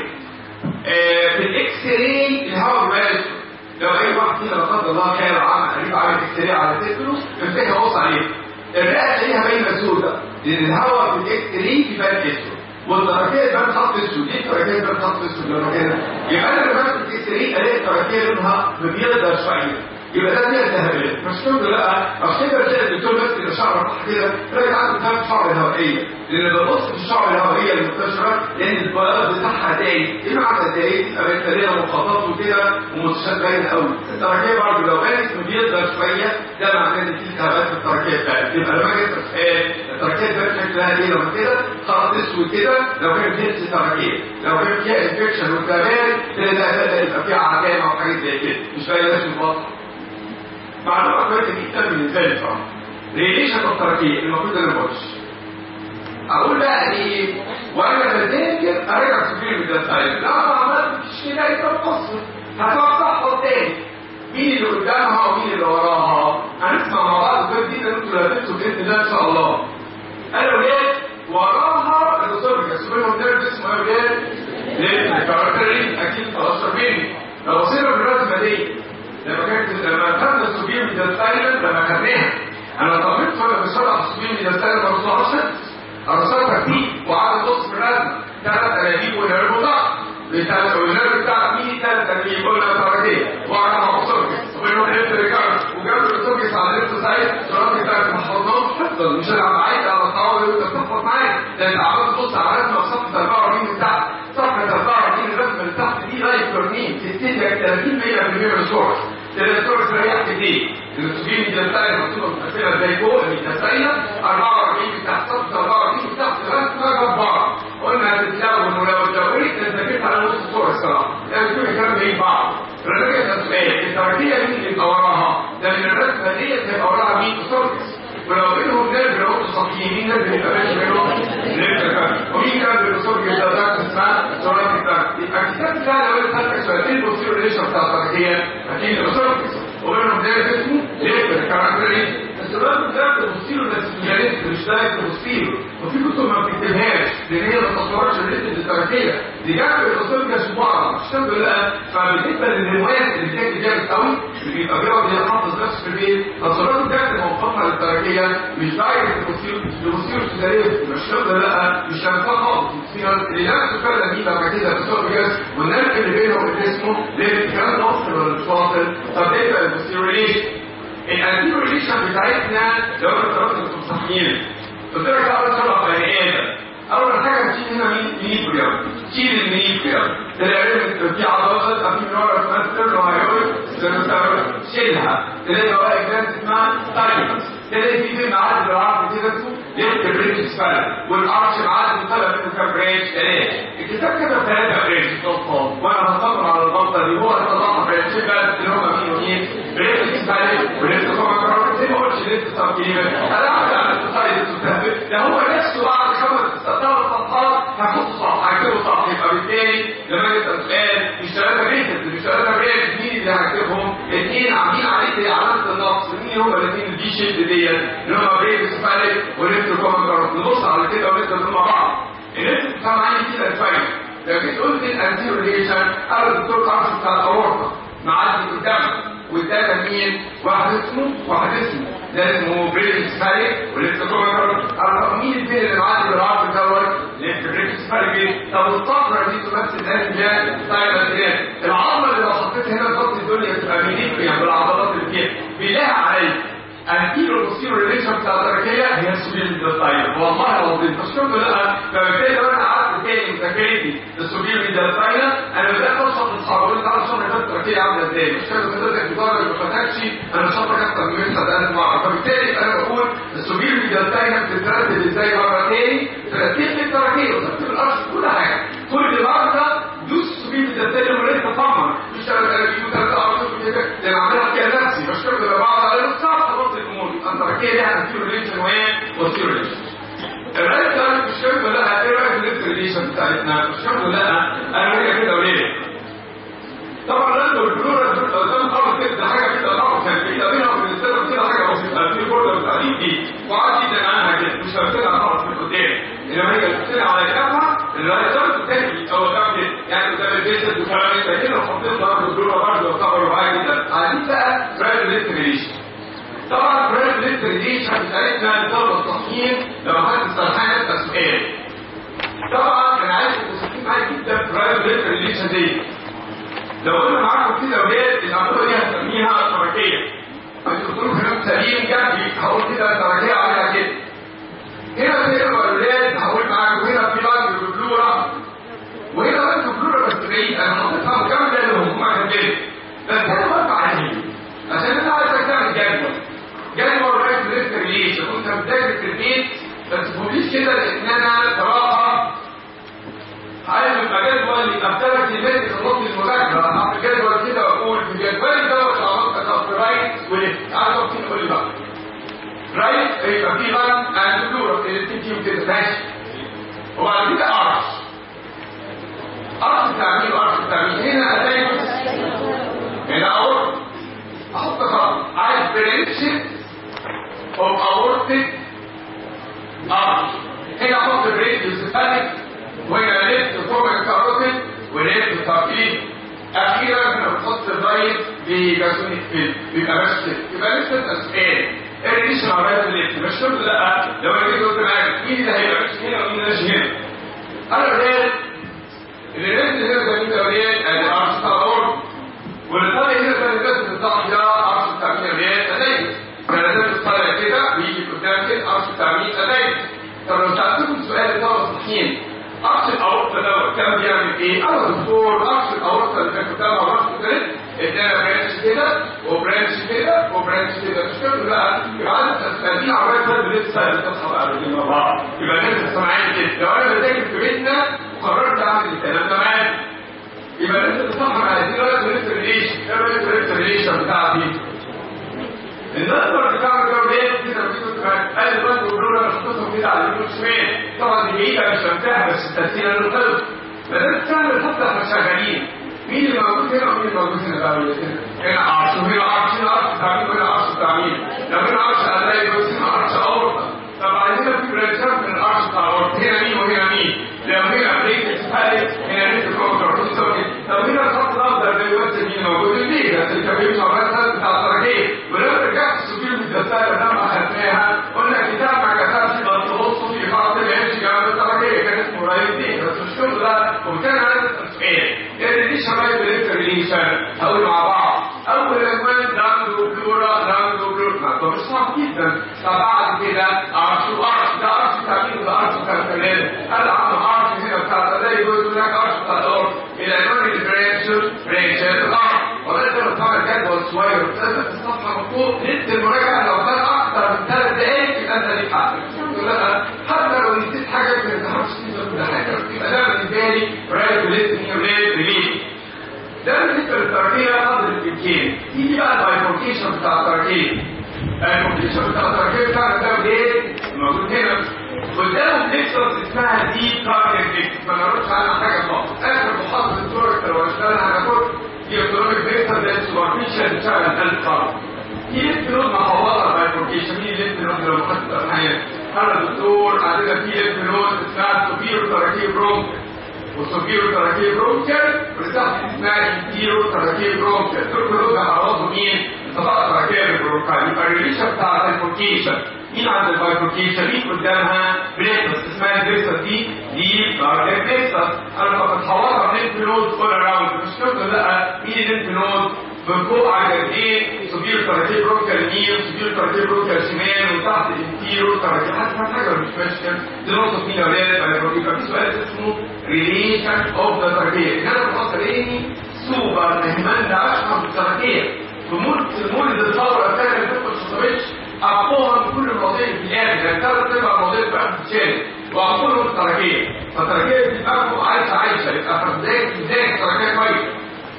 في الاكس راي الهواء بيبقى لو اي واحد فينا لا قدر الله كان عامل قريب عامل اكس راي على صدره يمسكها بص عليه الرئه تلاقيها باينه سوداء لان الهواء في الاكس راي بيبان اسود والتركيه تبان خط اسود ليه التركيه تبان خط اسود لما كده يبقى انا لما بمسك الاكس راي الاقي التركيه لونها مبيضه شويه يبقى ده فيها التهابات مش كله لا عشان كده تلاقي الدكتور بس كده شعره صح كده راجع عنده ثلاث شعر الهوائيه لان ببص في الشعر الهوائيه المنتشره لان البياض بتاعها دايق ايه معنى دايق؟ يبقى بكتيريا مخططات وكده ومنتشرات باينه قوي التركيه برضه لو بانت مبيضه شويه ده معناه ان في التهابات في التركيه بتاعتك يبقى لما جيت التركيه تبان شكلها ايه لما كده خط اسود كده لو كان جنس تركيه لو كان فيها انفكشن والتهابات تلاقي ده يبقى فيها عدامه وحاجات زي كده مش باينه في البطن معلومة كويسة جدا بالنسبة لي بصراحة. ريليشن التركية المفروض انا ما اقولش. اقول بقى ايه؟ وانا بذاكر ارجع سبيل من السايد، لا ما عملتش كده يبقى مقصر. هتقعد تحفظ تاني. مين اللي قدامها ومين اللي وراها؟ هنسمع مع بعض كده جدا انتوا لابسوا باذن الله ان شاء الله. انا ولاد وراها الاسوفيجاس، سبيلهم نيرف اسمه ايه يا ولاد؟ ليه؟ الكاركترين اكيد خلاص شاربيني. لو بصينا بالرسمه دي لما كانت لما خدنا السوبيم من الثايلاند لما خدناها انا طبيت وانا بشرح السوبيم من الثايلاند ما بصلحش ارسلتها كتير وقعدت نص في الرسم ثلاث انابيب ونرفو ضغط والنرف بتاع مين ثلاث انابيب قلنا تركيه وقعدت مع السوكس وبينهم ليفت ريكارد وجنب السوكس على الليفت سايد الشرط بتاعك ما حفظناش حفظا مش انا عايز على الطاوله وانت بتحفظ معايا ده انت عمال تبص على رسمه في صفحه 44 من تحت صفحه 44 الرسمه اللي تحت دي لايف كورنين تستهلك 30 100% من الصور تلاقي الصوره تريح كتير الانسولين الجلسائي مكتوبه متقسمه زي فوق الجلسائيه 44 من تحت 44 من تحت لغايه ما جبار قلنا هتتلون ولو اتلونت انت جيت على نص الصوره الصراحه لازم يكون الكلام زي بعض الرجل السؤال التركيه مين اللي يبقى وراها؟ ده من الرسمه ديت هيبقى وراها مين؟ سوركس ولو بينهم نرد لو سطحيين مين نرد يبقى ماشي بينهم نرد ومين كان بالسوركس ده ده اسمها سوركس يبقى الكتاب بتاعنا لو انت سالتك سؤالين بصيروا ريليشن بتاع التركيه اكيد السوركس وبينهم ده اسمه ليه كاركترين بس الراجل ده تبصيله بس مجالات مش لايك تبصيله وفي كتب ما بتكتبهاش لان هي ما تصورش الريتم التركيه دي جنب الاصول كشبارة مش الحمد لله فبالنسبه للروايات اللي كانت جامد قوي اللي بيبقى بيقعد يحافظ نفسه في البيت تصورات الجنب موقفها للتركيه مش دايركت تبصيله تبصيله سيزاريه مش الحمد لله مش هنفع خالص اللي نفسه فعلا دي لما كده بتصور جاز والنرك اللي بينه وبين جسمه ليه الكلام ده واصل ولا مش واصل طب ايه بقى البوستيرو ليه؟ الانتيرو ريليشن بتاعتنا لو انت راسك انتم صحيين قلت لك اول سبب بني ادم اول حاجه تشيل هنا مين مينيبريم تشيل المينيبريم تلاقي في عضلات في من ورا اسمها ستيرنوهايويد ستيرنوهايويد شيلها تلاقي بقى اجزاء اسمها تايمس تلاقي في في معاد بالعرض كده اسمه ليفت بريدج سبان والارش معاد طلع منه كام بريدج ثلاثه الكتاب كده ثلاثه بريدج توصل وانا هصبر على الغلطه دي هو هيطلعها بريدج بس اللي هم مين ومين بريدج سبان ولسه طبعا قررت زي ما قلتش لسه صار كلمه انا اعمل على التصايد المستهدف ده هو نفسه بعد خمس ثلاث صفحات هحط صح هكتبه صح يبقى بالتالي لما يبقى سؤال مش ثلاثه بريدج مش ثلاثه بريدج مين اللي هكتبهم؟ اثنين عاملين عليه علامه النقص مين هم الاثنين الدي شيب ديت اللي هم بريدج سبان ولسه كومن قررت نبص على كده ونبدا مع بعض الناس بتفهم عندي كده الفايده لو جيت قلت الانتيرو ريليشن قال الدكتور قرص بتاع الاورطه معدي قدامك والتالت مين؟ واحد اسمه واحد اسمه ده اسمه بريدج سباليك ولسه كومن مين الفين اللي معدي بالعرض دوت؟ لسه بريدج سباليك طب الصفرة دي تمثل الانجان ستايل العظمه اللي لو حطيت هنا تغطي الدنيا تبقى مينيكريا بالعضلات اللي فيها بالله عليك الكيلو بوستيرو ريليشن بتاع التركيه هي السوبيل ميدالتاين والله العظيم مش كنت لا فبالتالي لو انا قعدت تاني مذاكرتي السوبيل ميدالتاين انا بدات اشرح لاصحابي قلت تعالى شرح كده التركيه عامله ازاي مش كده حضرتك بتقرا ما فتحتش انا شرحك اكتر من 1000 مره فبالتالي انا بقول السوبيل ميدالتاين بتترتب ازاي مره تاني ترتيب التركيه وترتيب الارش كل حاجه كل مره دوس السوبيل ميدالتاين وليه تطمن مش انا انا بيجوا ثلاث ارش كده عاملها كده نفسي مش كده بعض على الصح التركيه دي هتسيب ريليشن وهي وسيب ريليشن الرايت ده مش كده لا ايه رايك في الليفت ريليشن بتاعتنا مش كده لا انا هي كده وليه طبعا لازم البلورال دول قدام خالص كده حاجه كده طبعا كان في بينها وبين السبب كده حاجه بسيطه في بورده بتاعتي دي وقعد جدا عنها كده مش هبتدي خالص من قدام انما هي بتبتدي على كفها الرايت ده الثاني او كده يعني قدام الجسد وكلام زي كده وحطيت ضرب البلورال برضه وكفر معايا جدا عايزين بقى رايت ليفت ريليشن طبعا بريد ليتر دي بتاعتنا لطلب التصميم لما حد استرحان يبقى سؤال طبعا انا عايز تبقوا معايا جدا بريد ليتر ريليشن دي لو قلنا معاكم كده ولاد العموله دي هنسميها تركيه انتوا بتقولوا كلام سليم جنبي هقول كده تركيه عليها كده هنا كده الولاد هقول معاكم هنا في لانج بلورا وهنا لانج بلورا بس بعيد انا حاططها مكمله لهم هم كده بس انا برفع عليه عشان انا عايزك تعمل جدول جدول رايت ليفت ريليشن وانت بتذاكر في البيت بس تقوليش كده لان انا صراحه عايز يبقى جدول يبقى ثلاث كلمات تخلص المذاكره اعمل جدول كده واقول في جدولي ده وشعرت خط رايت وليفت عايز اقول قول لي بقى رايت يبقى في لاين اند بلورال الاثنين فيهم كده ماشي وبعد كده ارش ارش التعميل وارش التعميل هنا الاقي هنا اقول احط خط عايز بريدشن of aortic arch هنا احط بريدشن وهنا لفت فوق الكاروتيد ولفت تقليد اخيرا بنحط الرايت بجاسونيك فيل بيبقى ماشي كده يبقى لسه الاسئله الريديشن عملها الليفت مش شرط لا لو انا جيت قلت معاك مين اللي هيبقى ماشي هنا ومين اللي ماشي هنا انا الريال اللي ريال هنا ده مين الريال ادي ارش بتاع الاورد والثاني هنا ده اللي بتاع ده ارش التعمير الريال ادي جلدات الطالع كده ويجي قدام كده ارش التعمير ادي طب لو سالتكم سؤال الطلبه صحيين ارش الاورطه دوت كان بيعمل ايه؟ انا دكتور ارش الاورطه اللي كان قدامها ارش كده ادانا برانش كده وبرانش كده وبرانش كده مش كده بقى يبقى عندك تسليم عمال فرد لسه بتصحى بقى الاثنين مع بعض يبقى لازم سامعين كده لو انا بذاكر في بيتنا وقررت اعمل الكلام ده معاك يبقى لازم تصحى مع هذه الوقت ولسه ريليشن ايه رايك في لسه ريليشن بتاعتي النمبر بتاع الجولات كده بتيجي قال الواد وبرو انا حطيتهم كده على اليمين شمال طبعا دي بعيده مش هنتهى بس التسجيل انا القلب فده تعمل حتى احنا شغالين مين اللي موجود هنا ومين اللي موجود هنا بقى هنا عرش وهنا عرش هنا عرش تعميم وهنا عرش تعميم لو هنا عرش هنلاقي بس هنا عرش اورطه طب عايزين في برانشات من العرش بتاع الاورطه هنا مين وهنا مين لو هنا بريك اتفقت هنا ريت كوكر طب هنا الخط الاخضر ده يمثل مين موجود ليه بس الكبير مثلا بتاع التركيب ولما رجعت السبيل الدسالة لما أخذناها قلنا كتاب ما كتبش بس تبص في خط العيش جنب التركية كان اسمه رايد دي بس مش كله ده وكان عايز تسؤال يعني دي شباب الانترليشن هقول مع بعض أول عنوان لاندو بلورا لاندو بلورا ما ده مش صعب جدا فبعد كده عرش وعرش ده عرش تعميم ده عرش بتاع الكلام قال عنده عرش هنا بتاع ده يقول هناك عرش بتاع الأرض العنوان البرانشر برانشر الأرض وبدأت نطلع جدول صغير وتبدأ في الصفحة من فوق ندي المراجعة لو كان أكثر من ثلاث دقايق يبقى أنت ليك حق لا حتى لو نسيت حاجة ما تفهمش تنسى كل حاجة يبقى ده بالنسبة لي رايت وليستنج وريت ريليف ده بالنسبة للتركية قدر الإمكان يجي بقى البايفوركيشن بتاع التركية البايفوركيشن بتاع التركية بتاعنا ده ايه؟ موجود هنا قدامه فليكسرز اسمها دي كارنيك فليكس ما نعرفش عنها حاجة خالص آخر محاضرة الدكتور لو اشتغلنا على كتب دي اكتونوميك فيكتور ده السوبرفيشال بتاع القلب خالص في ليمف محوطه بايفوركيشن مين الليمف نود لو حد الحياه انا دكتور عندنا في ليمف نود اسمها سوبيرو تراكيب برونك وسوبيرو تراكيب برونكل وتحت اسمها انتيرو تراكيب برونكل دول كلهم بيعرضوا مين؟ طبقه تراكيب برونكال يبقى الريليشن بتاع البايفوركيشن مين عند البايفوركيشن مين قدامها بريكفاست اسمها البريكفاست دي دي كاردياك بريكفاست انا فقط حوالي ليمف نود اول اراوند مش كده لا مين الليمف نود من فوق على جنبين سوبير تراكيب بروكر يمين سوبير تراكيب بروكر شمال وتحت الانتيرو تراكيب حتى فاهم حاجه ولا مش ماشي دي نقطه مين يا ولاد يبقى في سؤال اسمه ريليشن اوف ذا تراكيب هنا بنحط ايه سوبر مهمان ده اشهر في التراكيب في مولد مولد الثوره الثانيه اللي ما اتشطبتش اقوها كل المواضيع في الاخر يعني ثلاث ارباع المواضيع في اخر الشارع واقولهم التراكيب فالتراكيب دي بقى عايشه عايشه يبقى فازاي ازاي التراكيب كويس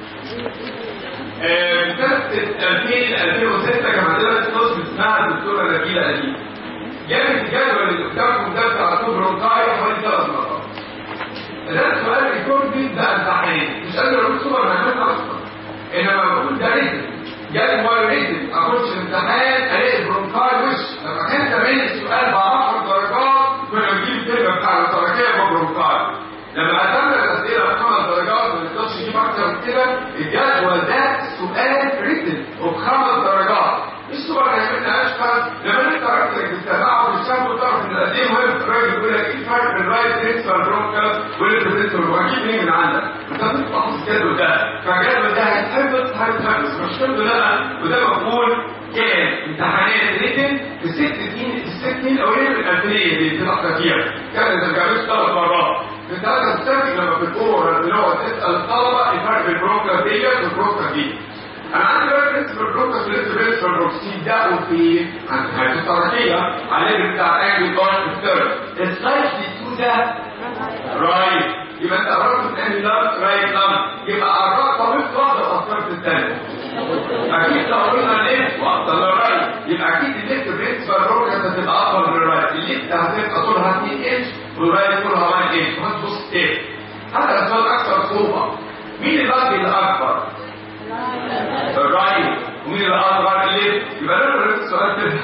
سنة 2000 2006 كان عندنا قسم اسمها الدكتورة نبيلة أديب. جابت الجدول اللي قدامكم ده بتاع برونكاي حوالي ثلاث مرات. ده السؤال الكوردي ده امتحان مش قادر اقول سوبر مهمات اصلا. انما بقول ده ريتم. جالي موبايل ريتم اخش الامتحان الاقي برونكاي وش لما كان زمان السؤال ب 10 درجات كنا بنجيب الكلمه بتاع التركيه وبرونكاي. لما قسمنا الاسئله بخمس درجات ما نقدرش نجيب اكتر من كده الجدول ده سؤال ريتن وبخمس درجات مش سؤال هيعملنا اشهر لما انت راجل بتتابعه والشاب وتعرف ان قد ايه مهم الراجل يقول لك ايه الفرق بين الرايت برنسبل برونكال والانترنسبل واجيب منين من عندك انت بتحفظ الجدول ده فالجدول ده هيتحفظ هيتحفظ مش كله لا وده مقبول كان امتحانات ريتن في ست سنين الست سنين الاولانيه من الالفيه اللي بتبقى فيها كانت ما ترجعلوش ثلاث مرات في ثلاثة ستاتيك لما بتقول بنقعد تسأل الطلبة الفرق بين البروكا ديت والبروكا دي. أنا عندي بقى برنسبل البروكا ولسه برنسبل البروكسين ده وفي عند حياة التركية عليه بتاع أنجل بارت الثيرد. السلايد دي ده رايت يبقى أنت قررت من أنهي لام رايت لام يبقى قررت طريق واحدة فكرت الثانية. أكيد لو قلنا ليفت وأفضل للرايت يبقى أكيد الليفت برنسبل البروكا هتبقى أفضل من الرايت. الليفت هتبقى طولها 2 انش والرايت طولها 1 انش. هتبص ايه؟ هذا السؤال اكثر صعوبه مين الباقي الاكبر الرايت ومين الاصغر اللي يبقى انا قلت السؤال كده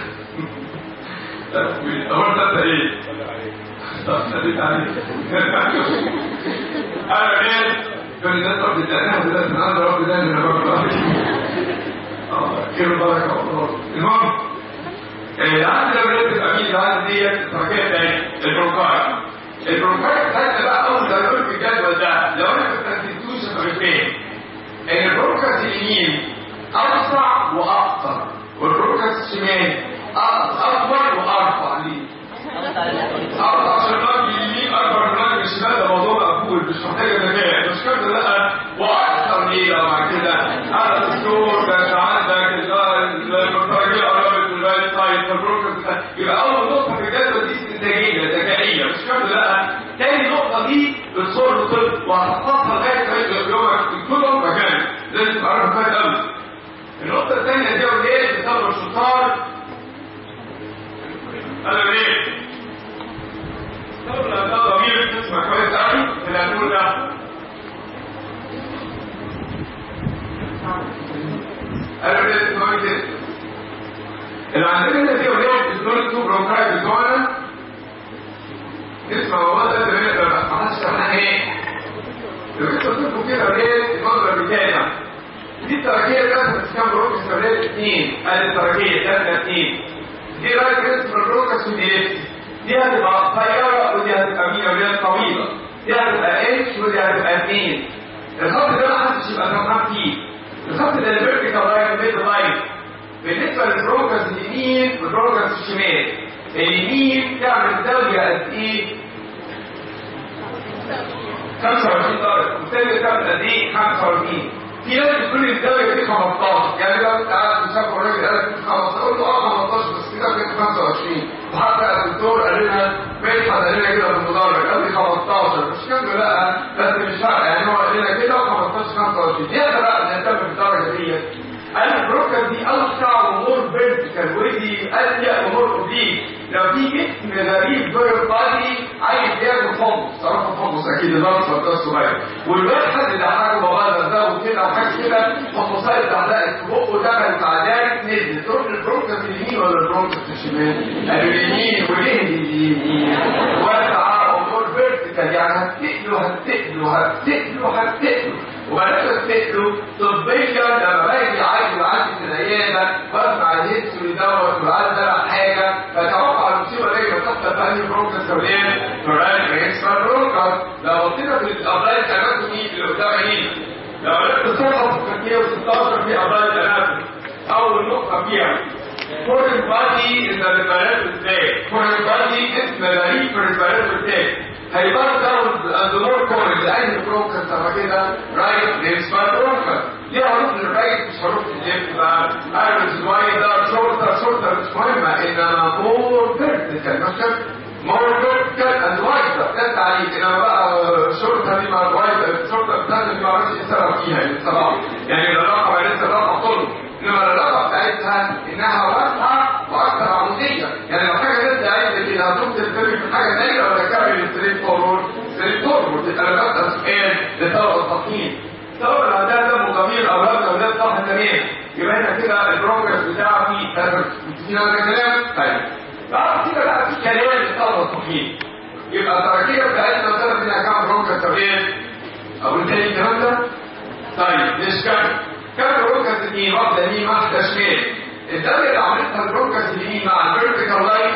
هو انت ايه طب ناديت عليك انا ايه كل الناس رب الدقنها بدأت من عند رب ده اللي انا بقول اه كيلو بركه والله المهم عندنا بنات الامين العادة ديت تركيا تاني البروكاي البروكاي بتاعتنا بقى اول ما يقول في الجدول ده لو انا كنت هتدوش طريقين ان البروكاس اليمين اسرع واقصر والبروكاس الشمال اكبر وارفع ليه؟ ارفع عشان الراجل اليمين اكبر من الراجل الشمال ده موضوع مقبول مش محتاج ذكاء مش كده لا واكثر ليه لو مع كده هذا هتحفظها لغايه يومك كلهم مكان لازم تعرفها كويس قوي النقطه الثانيه دي وليه الطلبه الشطار قالوا ايه؟ الطلبه ده ضمير تسمع كويس قوي اللي هنقول ده قالوا ليه تسمعوا كده اللي عندنا دي وليه الدول تو برونكاي بتوعنا اسمع هو ده اللي ما حدش شرحها ايه لو انت قلت كده ليه المنظر بتاعنا دي التركيه بتاعت كام بروك استمرار اثنين ادي التركيه ثلاثه اثنين دي رايت ريسك البروكس ودي دي هتبقى قصيره ودي هتبقى مين ودي طويله دي هتبقى اتش ودي هتبقى اثنين الخط ده ما حدش يبقى فاهم فيه الخط ده الفيرتيكال لاين بيت لاين بالنسبه للبروكس اليمين والبروكس الشمال اليمين تعمل زاويه قد ايه 25 درجه والثانيه تعمل قد ايه 45 في ناس بتقول لي الزاويه دي 15 يعني لو انت قاعد تشوف الراجل قال لك 15 اقول له اه 15 بس كده كانت 25 وحتى الدكتور قال لنا مدحت قال لنا كده في المدرج قال لي 15 مش كان لا بس مش فارقه يعني هو قال لنا كده 15 25 دي بقى نهتم بالدرجه ديت قال البروكر دي اوسع ومور فيرتيكال ودي اضيق ومور اوبليك لو في جسم غريب فير بادي عايز ياكل حمص صراحه حمص اكيد الاصفر ده الصغير والواد حد اللي حاجه بابا ده وكده وحاجه كده حمصات اتعلقت في بقه دخل تعداك نزل تروح للبروكر في اليمين ولا البروكر في الشمال؟ قالوا اليمين وليه اليمين؟ واسعه ومور فيرتيكال يعني هتقلوا هتقلوا هتقلوا هتقلوا وبلاش تقلوا طبيا لما باجي عايز عندي في العياده واسمع الهيستوري دوت وعايز العب حاجه فتوقع المصيبه دي بتحصل بقى لي بروكس سولين فران ريكسبر بروكس لو قلت في الابلايد اناتومي اللي قدام عينينا لو عرفت صفحه في 116 في ابلايد اناتومي اول نقطه فيها foreign body is a reparative state. Foreign body اسم غريب في reparative state. هيبقى داون اند مور كورنج اي بروكر طبعا كده رايت ريسبار بروكر ليه هروح للرايت مش هروح للليفت بقى ايرز وايدر شورتر شورتر مش مهمه انما مور فيرتيكال مش مور فيرتيكال اند وايدر ده التعليق انما بقى شورتر دي مع الوايدر شورتر بتاعتها دي ما اعرفش ايه السبب فيها يعني بصراحه يعني العلاقه لسه العلاقه طول انما العلاقه بتاعتها انها واسعه واكثر عموديه يعني لو حاجه لسه عايزه كده هتروح تلتفت في حاجه ثانيه ولا تكمل ستريت فورورد ستريت فورورد تبقى انا ببدا سؤال لطلبه التصميم طبعا لو ده دم ضمير او لو ده صح تمام يبقى هنا كده البروجرس بتاعه فيه ثلاث متفقين على كلام طيب بعد كده بقى في كلام لطلبه التصميم يبقى التركيبه بتاعتنا طلب منها كام بروجرس تمام او تاني الكلام ده طيب نشكر كام بروجرس اثنين واحده يمين واحده شمال الدرجه اللي عملتها البروكس اليمين مع الفيرتيكال لاين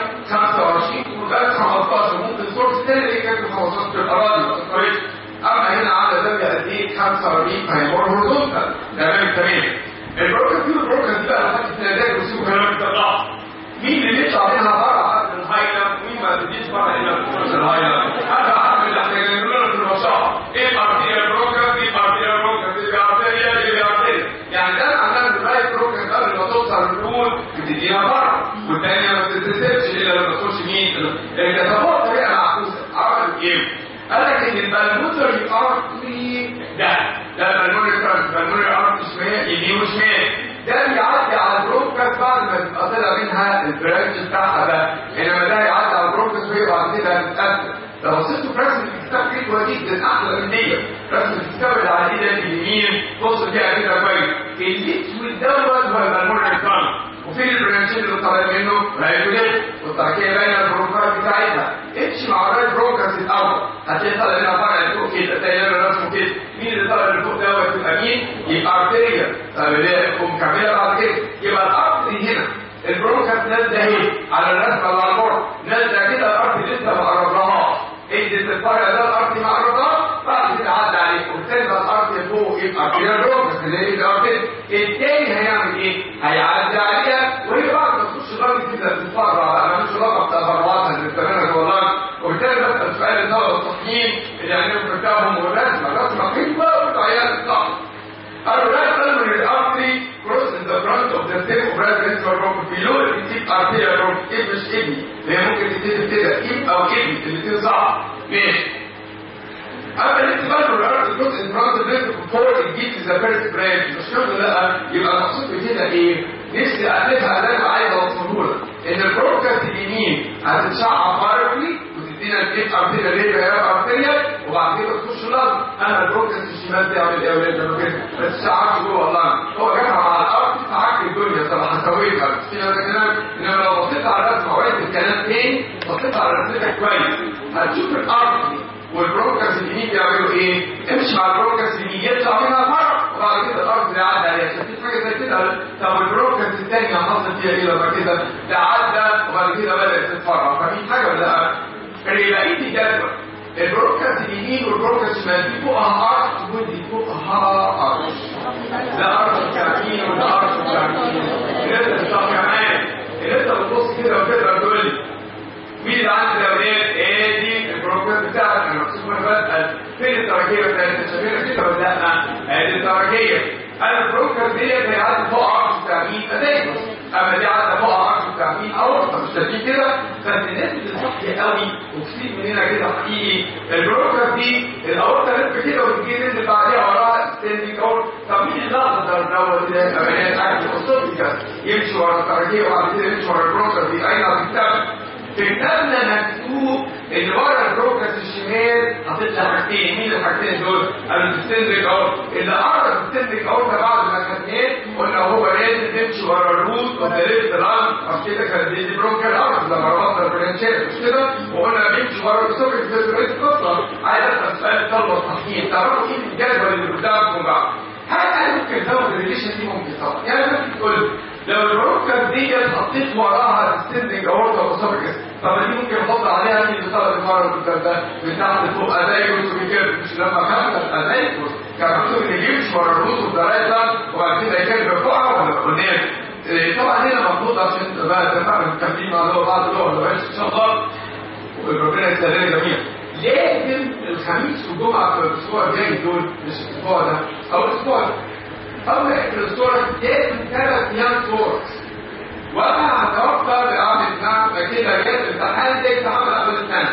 25 وده 15 ممكن سورس تاني اللي كانت 15 في الاراضي ما تفرقش اما هنا عامله زاويه قد ايه 45 فهيمر هورزونتال تمام تمام البروكس دي البروكس دي بقى لحد السنتين وسيبوا كلام الطلع مين اللي يطلع منها بره قبل الهايلاند ومين ما تجيش بره الا في الهايلاند هذا عامل اللي احنا جايبينه في المشروع ايه ارتيريا بروكس دي ارتيريا بروكس دي ارتيريا دي ارتيريا يعني ده معناه ان الرايت بروكس قبل ما توصل للرول بتديها بره والثانيه ما بتتسيبش الا لما تخش مين الكتابات طريقه معكوسه عملوا ايه؟ قال لك ان البلموتري ارتري ده ده البلمونري البلمونري ارتري شمال يمين وشمال ده بيعدي على البروكس بعد ما تبقى طلع منها البرانش بتاعها ده انما ده يعدي على البروكس ويبقى كده متقفل لو بصيتوا في رسم الكتاب حلوه جدا احلى من دي رسم الكتاب اللي على ايدك اليمين بص فيها كده كويس الاسود دوت هو البلمونري كان وفين البرانشين اللي طالع منه رايت والتركيه باينه البروكار بتاعتها امشي مع الرايت بروكرز الاول هتلاقي طالع لنا فرع لفوق كده تلاقي لنا رسمه كده مين اللي طالع لفوق دوت يبقى مين؟ يبقى ارتيريا طب اللي مكمله بعد كده يبقى الارتري هنا البروكرز نازله اهي على الرسمه اللي على البورد نازله كده الارتري لسه ما قربناهاش ادت الفرع ده الارتري ما قربناهاش بعد كده عدى عليه وبالتالي بقى الارتري فوق يبقى ارتريا بروكرز اللي هي الارتري التاني هيعمل ايه؟ هيعدي عليها وهي بعد ما تخش الراجل كده تتفرع انا مش رقم تفرعاتها اللي بتعملها جوه الراجل وبالتالي بسال سؤال الطلبه التصميم اللي عندهم في كتابهم والرسمه الرسمه حلوه والعيال صح قالوا لا تنمر الارتري cross in the front of the tip of right ventral rope below the tip arterial rope ايه مش ابني هي ممكن تكتب كده اب او ابني الاثنين صح ماشي اما اللي انت بالو الارض الجزء الفرونت بريست فور الجيت ذا فيرست برانش مش كده لا يبقى المقصود بكده ايه؟ نفسي اقلبها اللي انا عايز اوصله لك ان البروكاس اليمين هتتشعب بارفلي وتدينا الكيت ارتيريا ليبيا ارتيريا وبعد كده تخش اللنج اما البروكاس الشمال بيعمل ايه يا ولاد لما كده ما تتشعبش جوه اللنج هو جابها مع الارض تعك الدنيا صراحه سويتها في هذا الكلام انما لو بصيت على الرسمه وعدت الكلام تاني بصيت على رسمتك كويس هتشوف الارض والبروكاس اليمين بيعملوا ايه؟ امشي مع البروكاس اليمين يطلع منها مره وبعد كده الارض اللي عدى عليها شايفين حاجه زي كده طب البروكاس الثانيه حصل فيها ايه لما كده؟ ده عدى وبعد كده بدات تتفرع فاهمين حاجه ولا لا؟ بقيت الجدول البروكاس اليمين والبروكاس الشمال دي فوقها ارض ودي فوقها ارض ده ارض الكعبين وده ارض الكعبين لسه طب كمان لسه بتبص كده وتقدر تقول لي مين اللي عنده دوريات ايه دي البروجرام بتاعك انا مكتوب انا بسال فين الدرجيه بتاعت شايفينها كده ولا لا ادي الدرجيه انا البروجرام ديت هي عدد فوق 10 تعميم اداكس اما دي عدد فوق 10 تعميم اورطه مش شايفين كده فانت نسبه الصح قوي وكتير مننا كده حقيقي البروجرام دي الاورطه لف كده وتجي نزل بعديها وراها ستاندينج اورت طب مين اللي اقدر دوت ده امانات عكس الصوت كده يمشي ورا الدرجيه وبعد كده يمشي ورا البروجرام دي اين هتكتب في كتابنا مكتوب ان ورا البروكس الشمال هتطلع حاجتين مين الحاجتين دول؟ قالوا الستندريك اورت اللي قرا الستندريك اورت بعد ما خدناه قلنا هو لازم تمشي ورا الروت والدليل لانج عشان كده كانت دي برونكال اورت لما ربطنا البرانشات مش كده؟ وقلنا بيمشي ورا السوبر فيزيوريت قصه عايز اسال سؤال طلبه صحيح تعرفوا ايه الجدول اللي قدامكم بقى؟ هل انا ممكن ازود الريليشن دي ممكن طبعا يعني ممكن تقول لو البروكر دي حطيت وراها الستندنج اورتا وسوبكس طب دي ممكن احط عليها مين بطلب المره اللي ده من تحت فوق ازايكوس وكده مش لما كانت ازايكوس كان مكتوب ان يمشي ورا الروس والدرايتا وبعد كده يكمل فوقها ولا قدام طبعا هنا مفروض عشان بقى تفهم التمرين مع بعض دول ولا ان شاء الله وربنا يستهدينا جميعا لازم الخميس والجمعه في الاسبوع الجاي دول مش الاسبوع ده او الاسبوع ده اول الاسبوع لازم ثلاث ايام كورس وانا هتوقع بعمل نعم كده جاز امتحان زي امتحان قبل السنه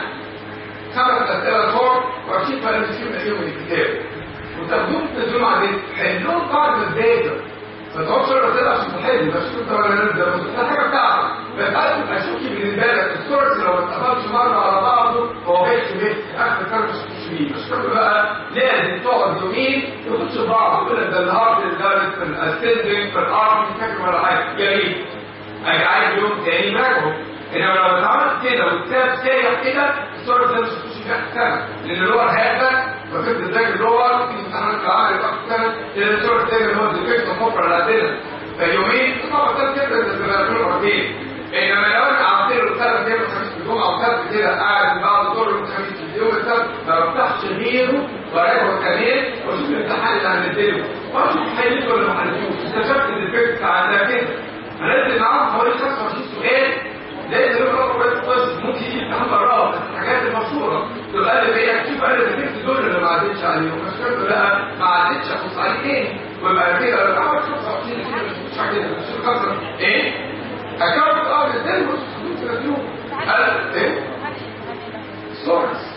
خمس اسئله كور وعشرين فرق تشوف فيهم من الكتاب وتاخدوهم تنزلوا على النت حلوهم بعد ما تذاكر ما تقعدش الرسالة عشان تحل مش كنت ولا نبدا ده حاجه بتاعتك بس عايز تبقى شوكي بالنسبه لك السورس لو ما اتقفلش مره على بعضه هو جاي في بيت اخر كام مش فيه مش كل بقى لازم تقعد يومين تخش بعض تقول لك ده النهارده الدرس في الاسندنج في الارم مش فاكر ولا حاجه يا ريت اجي عايز يوم تاني معاهم انما لو اتعملت كده وكتاب سايح كده السورس ده مش هتخش فيها سنه لان اللور هيبقى وكنت تذاكر اللور ممكن امتحانات العمل يبقى سنه لان السورس ده اللي هو الديفكت مفر العدله فيومين طبعا ده كده ده تبقى كل مرتين انما لو انا قعدت له ثلاث ايام الخميس الجمعه وثلاث كده قاعد بعد الظهر الخميس اليوم السبت ما بفتحش غيره وراجعه كمان واشوف الامتحان اللي هنديله واشوف حليته ولا ما حليتوش اكتشفت ان الديفكت عندها كده هنزل معاهم حوالي 25 سؤال لازم يقرا كويس كويس ممكن يجي امتحان براءه بس الحاجات المشهوره تبقى اللي هي تشوف انا ذاكرت دول اللي ما عدتش عليهم مش كده لا ما عدتش ابص عليه تاني ويبقى كده لو عملت 25 كده مش عارف مش كسر ايه؟ اكونت اه ازاي مش ممكن قال ايه؟ سورس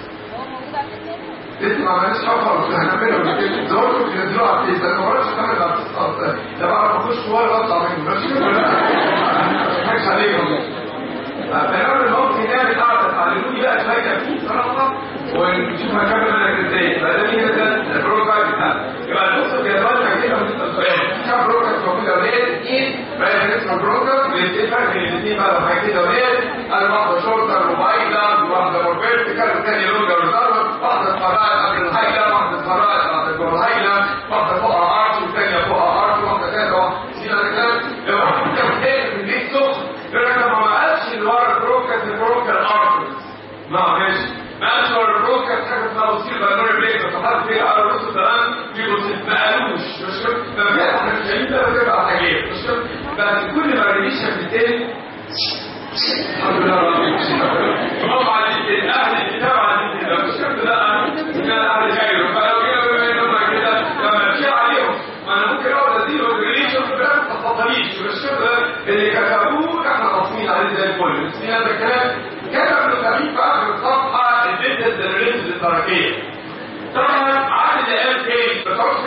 لسه ما عملناش حاجه خالص هنعملها بالكلمه دول بينزلوا على الفيس انا ما بعرفش اتعامل مع الفيس ده بعرف اخش ولا اطلع منه مش كده ولا ما حاجه عليهم فنعمل ممكن نعمل قاعده تعلموني بقى شويه فيه صراحه ونشوف هنكمل منك ازاي فده كده ده البروجرام بتاعنا يبقى نبص في الوضع كده ونسال سؤال كام بروجرام موجوده ولاد اثنين بقى نسمع بروجرام الاثنين فرق بين الاثنين بقى لو حاجه كده ولاد انا واحده شورتر وبايدا وواحده مور فيرتيكال والثانيه لونجر وزرر واحده فرقت قبل الهايله واحده فرقت بعد جوه الهايله واحده فوقها ارش والثانيه فوقها ارش واحده كده سينا الكلام لو واحده كده في البيت سخن يقول لك ما قالش اللي ورا البروكس البروكر ارترز ما ماشي ما قالش ورا البروكس حاجه اسمها وسيل بالمر بليك بس حد فيها على الرص تمام في وسيل ما قالوش مش كده ما في احنا مش شايفين ده بتبقى حاجات مش كده بس كل ما ريليشن بالتاني الحمد لله رب العالمين طبعا اهل الكتاب عايزين كده مش كده لا كان اهل غيره فلو كده بما انهم كده لما مشي عليهم ما انا ممكن اقعد اديله الريليشن ما تفضليش مش كده اللي كتبوه احنا قاصين عليه زي الفل بس هذا الكلام كتب ابن تميم في اخر الصفحه البيزنس ريليشن التركيه طب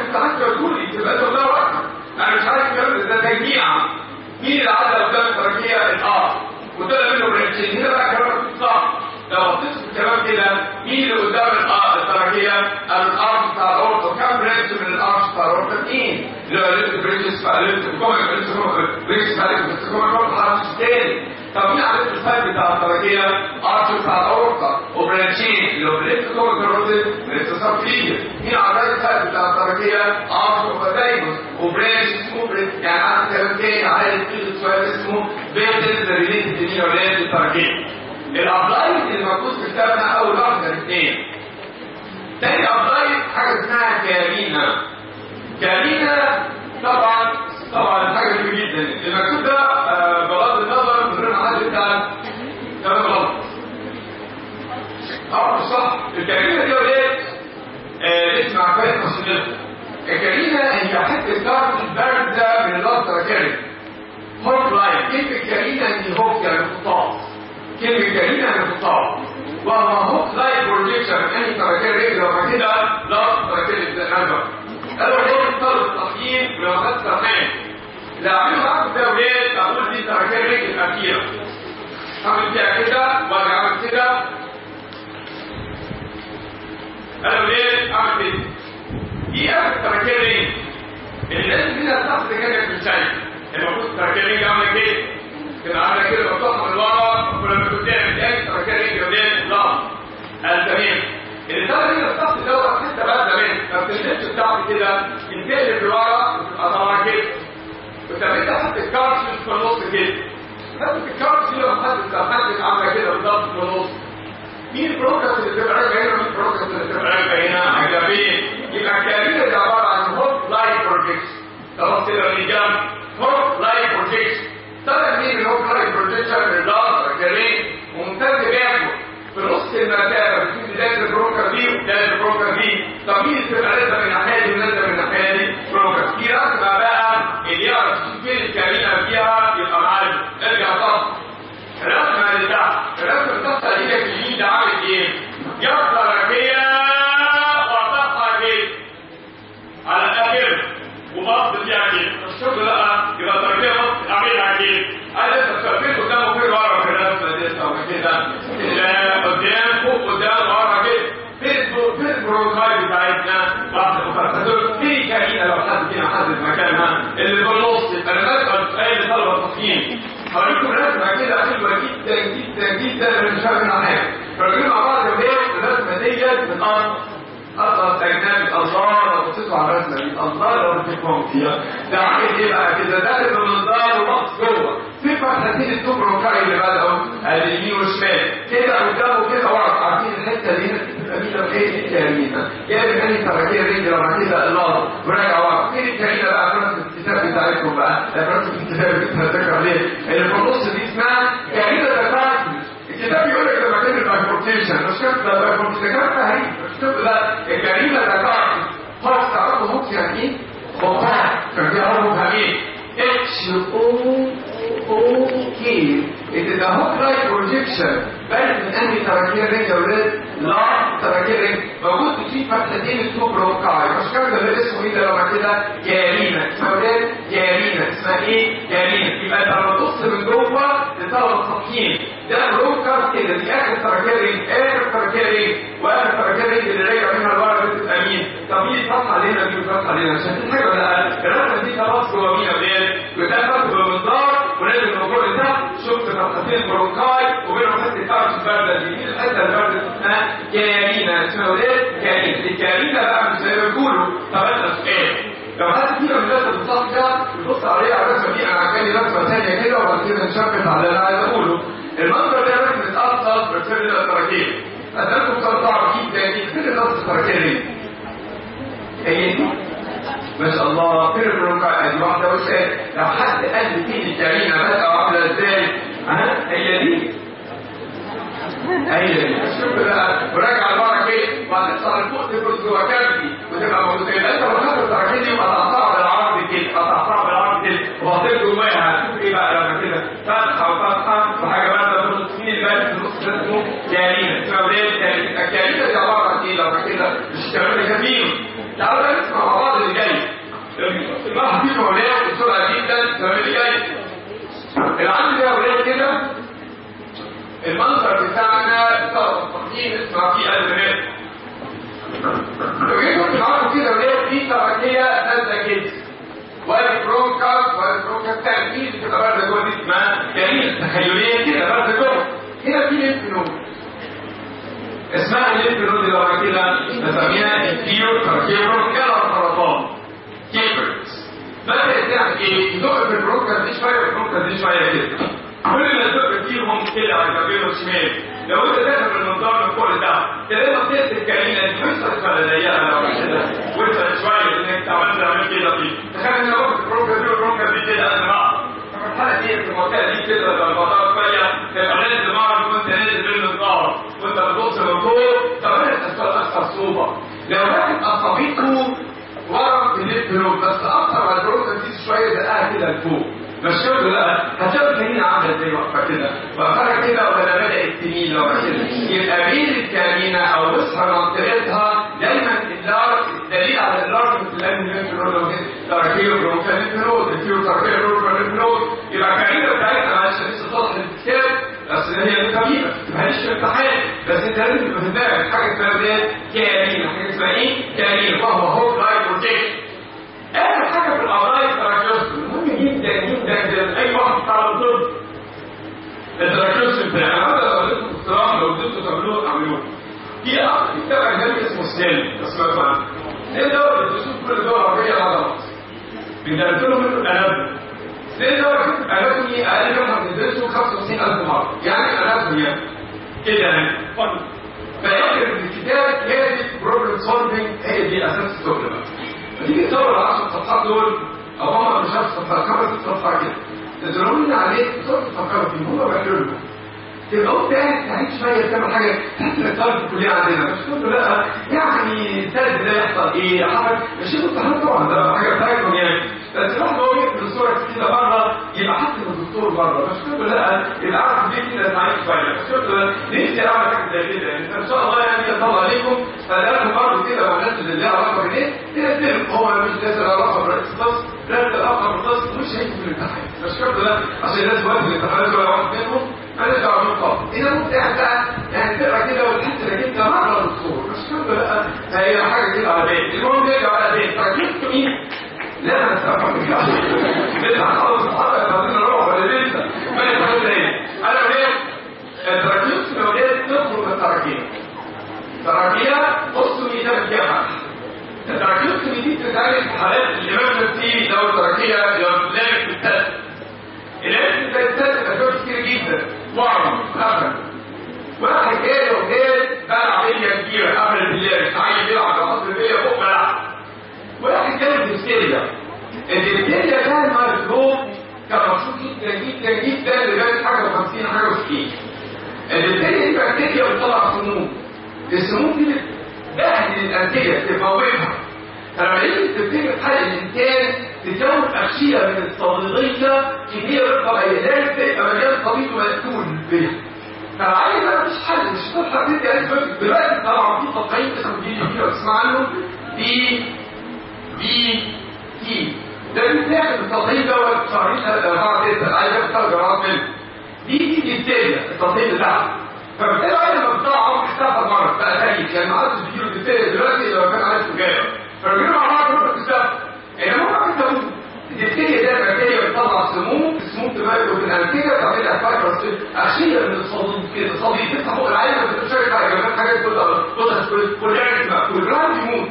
تعالى تقول لي تبقى ده رقم انا مش عارف الكلام ده تجميع مين اللي عدى قدام التركيه الار وطلع منه برانشين هنا بقى كلام صح لو بصيت في الكلام كده مين اللي قدام الار التركيه الارش بتاع الاورطه كام برانش من الارش بتاع الاورطه اثنين اللي هو ليفت برانشز ليفت كومن برانشز برانشز برانشز كومن ارش تاني طب مين عرفت الفرق بتاع التركيه ارش بتاع الاورطه وبرانشين اللي هو ليفت كومن كاروتيد ليفت سبفيجر مين عرفت الفرق بتاع التركيه ارش وبدايموس وبرانش اسمه برانش يعني عارف كلام تاني عارف في سؤال اسمه بيتل ريليتد نيورال التركيه الابلايد الموجود في كتابنا اول واحده الاثنين تاني ابلايد حاجه اسمها كارينا كارينا طبعا طبعا حاجه كبيره جدا المكتوب ده آه، بغض النظر من غير ما حد يتعب كلام غلط اه صح الكارينا دي ولاد آه، اسم عفاية مصنفة الكارينا هي حته كارت البارده من اللفظ كاري هوك لاين كلمه كارينا دي هوك يعني خطاط كلمة كريمة يعني خطاب وهو هوك لايك بروجيكشن يعني تركير رجل وما كده لا تركير الزنبة قالوا ليه طلب التقييم ولغات سرحان لا عملوا معاكم ده ولاد اقول دي تركير رجل الأخيرة عمل فيها كده وانا عمل كده قالوا ليه اعمل كده دي اخر تركير رجل الناس منها الشخص كانت في الشاي المفروض تركير رجل عمل كده تبقى عامله كده مفتوحه من ورا ولما كنت تعمل تاني تبقى كده رجل قدام لا التمام اللي ده هنا الضغط دوت حته بقى زمان ما بتنزلش بتاعتي كده ينتقل لورا وتبقى طالعه كده وتبقى انت حاطط الكارت في النص كده حاطط الكارت كده وحاطط حاطط عامله كده بالظبط في النص مين البروكس اللي بتبقى راجعه هنا ومين البروكس اللي بتبقى راجعه هنا عجبين يبقى الكارير ده عباره عن هوب لايت بروجيكشن خلاص كده من جنب هوب لايت بروجيكشن طلع مين اللي هو كاري بروجيكشن من اللاصر كريم وممتاز بياخد في نص المسافه بين بدايه البروكر دي وبدايه البروكر دي طب مين تبقى لازم من الناحيه دي ولازم من الناحيه دي بروكر في رسمه بقى اللي يعرف فين الكريمه فيها يبقى معلم ارجع طب الرسمه اللي تحت الرسمه اللي تحت اللي هي اليمين ده عامل ايه؟ يفطر كده وتقع كده على الاخر وبص فيها كده الشغل بقى يبقى تركيا بص اعملها كده عايز تستفيد قدام وفين ورا في الرسمه دي او كده لا قدام فوق قدام ورا كده فين فين البرونكاي بتاعتنا بعد الخرطة في كائنة لو حد فينا حدد مكانها اللي في النص يبقى انا بسأل اي طلبة التصميم هوريكم رسمة كده حلوة جدا جدا جدا من شهر من حاجة فاكرين مع بعض يا ولاد الرسمة ديت من أرض أصلا أجنبي الله لو بصيتوا على الرسمة دي الله لو بتفهم فيها ده عامل إيه بقى كده داخل بالمنظار وبص جوه في فتحتين التوبروكاي اللي بدأوا اليمين والشمال كده قدامه كده ورا عارفين الحتة دي الكمينة وإيه دي الكمينة جايب أنهي تركية رجل وبعد كده الله وراجع ورا فين الكمينة بقى في رسم الكتاب بتاعتكم بقى ده في رسم الكتاب اللي بتتذكر ليه اللي في النص دي اسمها كمينة تفاعل الكتاب يقول لك ده مكان البايفورتيشن مش كده ده بايفورتيشن كلام تهريج مش كده ده الجريمه ده تعرف خلاص تعرفوا هوك يعني ايه؟ وقع كان بيعرفوا فاهمين اتش او او كي ان ده هوك لايك بروجيكشن بارد من انهي تراكير رينج يا ولاد؟ لا تراكير رينج موجود في فتحتين السوبروكاي مش كده ده اسمه ايه ده لما كده جارينا اسمها ولاد جارينا اسمها ايه؟ جارينا يبقى انت لما تبص من جوه لطلبه التصميم ده بروكر كده دي اخر تراكيرنج اخر تراكيرنج واخر تراكيرنج اللي راجع منها لورا بنت الامين طب مين فتح علينا دي وفتح علينا عشان في حاجه ولا الرسمه دي خلاص جوه مين ولاد وده فتح بالمنظار ونازل من فوق لتحت شفت فتحتين برونكاي وبينهم حته كارت البارده دي مين الحته البارده اسمها كارينا اسمها ولاد كارينا الكارينا بقى مش زي ما بيقولوا طب اسال سؤال لو حد فينا من الناس البساط ده يبص عليها على الرسمه دي انا عجبني رسمه ثانيه كده وبعد كده نشبك على اللي انا عايز اقوله المنظر ده رسمه افضل بتفرد التراكيب اسالكم سؤال صعب جدا فين النص التراكيبي؟ هي دي ما شاء الله فين البرونكا ادي واحده وسال لو حد قال لي فين الكارينا بقى عامله ازاي؟ ها هي دي هي دي شوف بقى وراجع لورا كده وهتطلع لفوق تفرز جوه كبدي وتبقى موجوده يبقى انت لو خدت التراكيب دي وقطعتها بالعرض كده قطعتها بالعرض كده وحطيت جواها هتشوف ايه بقى لما كده فتحه وفتحه وحاجه بقى في النص مين اللي بقى في النص ده اسمه كارينا اسمها ولاد كارينا الكارينا دي عباره عن ايه لو كده مش الكلام اللي كاتبينه تعالوا بقى نسمع مع بعض اللي جاي الواحد فيهم اولاد بسرعه جدا الثواني اللي جاي العندي ده اولاد كده المنظر بتاعنا بتاع التقييم اسمها في البنات لو جيت كنت معاكم كده اولاد في تركيه نازله كده وادي برونكاس وادي برونكاس تاني في بتبقى بارده جوه دي اسمها جميل تخيليه كده بارده جوه هنا في ليمف نود اسمها الليمف نود اللي هو كده بسميها الفيو تركيبرو كلا سرطان كيبرز بدأت تعمل ايه؟ تدق في البرونكاس دي شويه والبرونكاس دي شويه كده كل ما تدق فيهم كده على اليمين والشمال لو انت داخل بالمنظار من فوق ده تلاقي منطقه الكريمه دي حصلت ولا ضيقه لو كده وانت شويه انك عملت عملت كده فيه تخيل ان لو البرونكاس دي والبرونكاس دي كده قد بعض ففي الحاله دي في المنطقه دي كده لو الموضوع شويه تبقى نازل بعض وانت نازل منه النار وانت بتبص من فوق طب انت اكثر صعوبه لو واحد اصابته ورم في الليف نود بس اكتر على البروتين دي شويه دقها كده لفوق مش كده لا هتلاقي الكمين عامله زي واقفه كده واقفه كده ولا بدات تميل لو كده يبقى بين الكمينه او وسط منطقتها دايما اللارج الدليل على اللارج في الليف نود تركيب بروتين ليف نود الفيو تركيب بروتين ليف نود يبقى الكمينه بتاعتنا معلش لسه سطح الكتاب بس هي الكمينه معلش في امتحان بس انت لازم تبقى في بالك حاجه اسمها ايه كمينه حاجه اسمها ايه كمينه وهو هو لايف بروتكشن اخر حاجه في الاعضاء التراكيوس مهم جدا جدا جدا اي واحد بتاع الطب التراكيوس بتاعنا هذا لو اديتكم اقتراح لو اديتكم تعملوه اعملوه في كتاب اجنبي اسمه سنيل اسمه عنه سنيل ده بتشوف كل دول عربيه العضلات بندرسوا منه الاناتومي سنيل ده كتب اناتومي اقل من احنا بندرسه 55000 مره يعني اناتومي كده يعني فاكر ان الكتاب كانت بروبلم سولفنج هي دي اساس الشغل بقى فتيجي تدور على 10 صفحات دول او هم مش 10 صفحات خمس صفحات كده تدورون عليه صوت الصفحات دي هم بيعملوا لكم تبقى قلت يعني تعيش شويه تعمل حاجه تحس انك طالب في الكليه عندنا مش تقول لا يعني الثالث ده يحصل ايه حاجه مش امتحان طبعا ده حاجه بتاعتهم يعني بس الواحد هو يقفل الصوره كده بره يبقى حاسس ان الدكتور بره مش تقول لا يبقى عارف ليه كده تعيش شويه مش تقول نفسي اعمل حاجه زي كده يعني ان شاء الله يعني اطلع عليكم فده برضه كده مع الناس اللي ليها علاقه بالايه تنزل هو مش ناس علاقه بالرئيس الخاص لا العلاقه بالخاص مش هيجي في الامتحان مش شرط لا عشان الناس وقت الامتحانات ولا واحد منهم انا دعوه بالقبض اذا ممكن بقى يعني تقرا كده وتحس انك انت مره الدكتور مش شرط لا هي حاجه كده على بالي المهم نرجع على بالي تركيبته ايه؟ لا انا سامعك بدنا خلاص الحلقه عايزين نروح ولا لسه ما يفهمش ايه انا وليه التركيب لو جيت تخرج من التركيب تركيبه بصوا دي ده كده التركيب دي بتتعمل في حالات الامرجنسي لو التركيبه لو لعبت في التست العلم في التست اسباب كتير جدا وعم قفل واحد جاي وجاي بلع بليه كبيره قفل بالله عايز يلعب على قصر بليه فوق بلع واحد جاي بالهستيريا الهستيريا كان مظلوم كان مشهور جدا جدا جدا لغايه حاجه و50 حاجه و60 الهستيريا دي بكتيريا بتطلع سموم السموم دي بتبهدل الانسجه تموتها فلما يجي تبتدي في حال الانسان تكون اغشيه من الصديقيه كبيره طبيعيه ذلك تبقى مليان طبيب مقتول بها فالعين ده مفيش حل مش هتلحق تدي انتبيوتيك دلوقتي طبعا في تطعيم اسمه دي دي لو تسمع عنه دي دي تي ده بيتاخد التطعيم دوت شهرين ثلاثه اربعه سته عايز ياخد ثلاث جرعات منه دي دي ديفتيريا التطعيم بتاعها فبالتالي بعد ما بتطلع عمر اختفى مره بقى تاني يعني ما عادش بيجيله ديفتيريا دلوقتي لو كان عايز سجاير فبيجيله مع بعض مره بتختفى يعني ممكن تسوي الديفتيريا ده بكتيريا بتطلع سموم السموم تبقى في الانسجه تعمل لها فايبرس اغشيه من الصديد كده الصديد تفتح فوق العين ما بتشارك على جنبات حاجات كلها كل كل عين مقفول الراجل يموت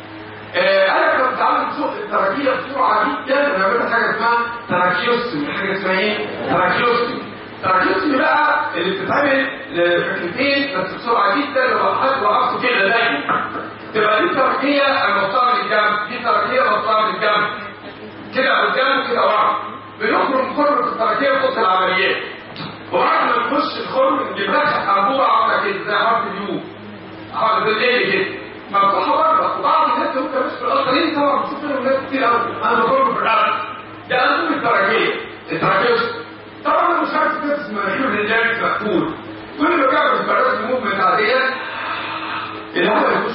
انا كنت بتعلم سوق التراكيه بسرعه جدا ونعمل حاجه اسمها تراكيوستومي حاجه اسمها ايه؟ تراكيوستومي تراكيوستومي بقى اللي بتتعمل لفكرتين بس بسرعه جدا لو حد وقفته كده دايما تبقى دي تراكيه المقطوعه من الجنب دي تراكيه مقطوعه من الجنب كده قدام وكده ورا بنخرج خرم التراكيه في وسط العمليات وبعد ما نخش الخرم نجيب لها انبوبه عامله كده زي حرف اليو حرف الليل كده مفتوحه بره وبعض الناس وانت مش في الاخرين طبعا بتشوف لهم ناس كتير قوي انا بخرج في الارض ده انبوبه التراكيه التراكيه طبعا انا مش عارف تنفس مناخير الرجال مقفول كل ما جاب البراز الموفمنت عاديه الهواء يخش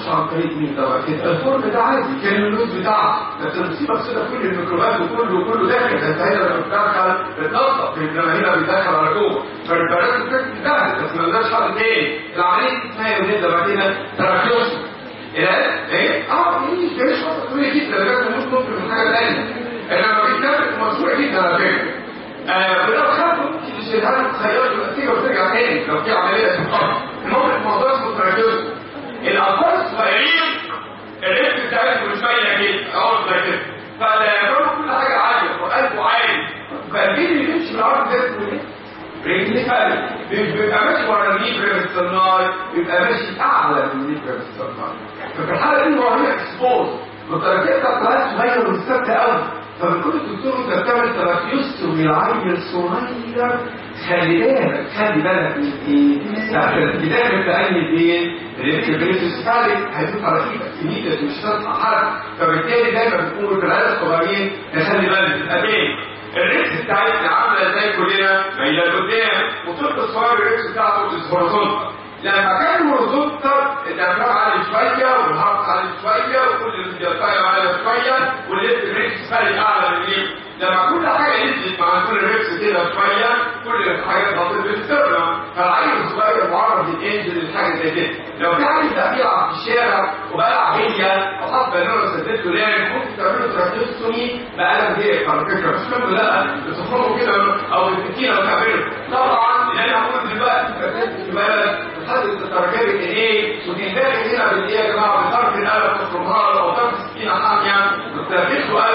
بيخش عن طريق مين طبعا كده الفرن ده عادي كان اللوز بتاعه بس المصيبه بسيطه كل الميكروبات وكله كله داخل ده انت هنا لما بتدخل بتنظف انما هنا بيدخل على جوه فالبراد بتاعت بس ما لناش حل تاني العمليه اسمها يا ولاد بعد كده تراكيوس ايه ايه اه ايه مش خطه طويله جدا لازم مش ممكن من حاجه ثانيه انما بيتكلم مشروع جدا على فكره آه ولو خدوا ممكن الشهاده تخيلوا النتيجه وترجع تاني لو في عمليه استقامه المهم الموضوع اسمه تراكيوس الاطفال الصغيرين الريسك بتاعتهم مش باينه كده اقعد زي كده فده يعتبر كل حاجه عاليه وقلبه عالي فالبيبي اللي بيمشي بالعرض ده اسمه ايه؟ رجليه قلب مش بيبقى ماشي ورا الليبر الصناعي بيبقى ماشي اعلى من الليبر الصناعي ففي الحاله دي هو هنا اكسبوز والتركيز بتاعت صغير وثابته قوي فبتقول الدكتور انت بتعمل تراكيوس والعيل صغير خلي بالك خلي بالك من ايه؟ ساعة البداية بتأني فين؟ الانتجريتس ثالث هيدوس على ايدك ايدك مش هتطلع حركة فبالتالي دايما بتكون في العيال الصغيرين نخلي بالك يبقى تاني الريكس بتاعتنا عامله ازاي كلنا مايله لقدام والطفل الصغير الريكس بتاعته هوريزونتال لما كان هوريزونتال الدماغ عالي شويه والهارت عالي شويه وكل الجلطايه عاليه شويه والليفت ريكس فارق اعلى من ايه لما كل حاجه نزلت مع كل ريكس كده شويه كل الحاجات بطلت بتسترنا فالعيل الصغير معرض للانجل لحاجه زي كده لو في عيل ده بيلعب في الشارع وبقى عينيا وحط بالونه سدته لان ممكن تعملوا تراكيوستومي بقلم هيك على فكره مش كله لا بتخرجوا كده او بالسكينه وتعملوا طبعا لان هقول دلوقتي في بالك تحدد التركيب ايه وتنتهي هنا بالايه يا جماعه بطرف القلم تخرجها او طرف السكينه حاميه وتركزوا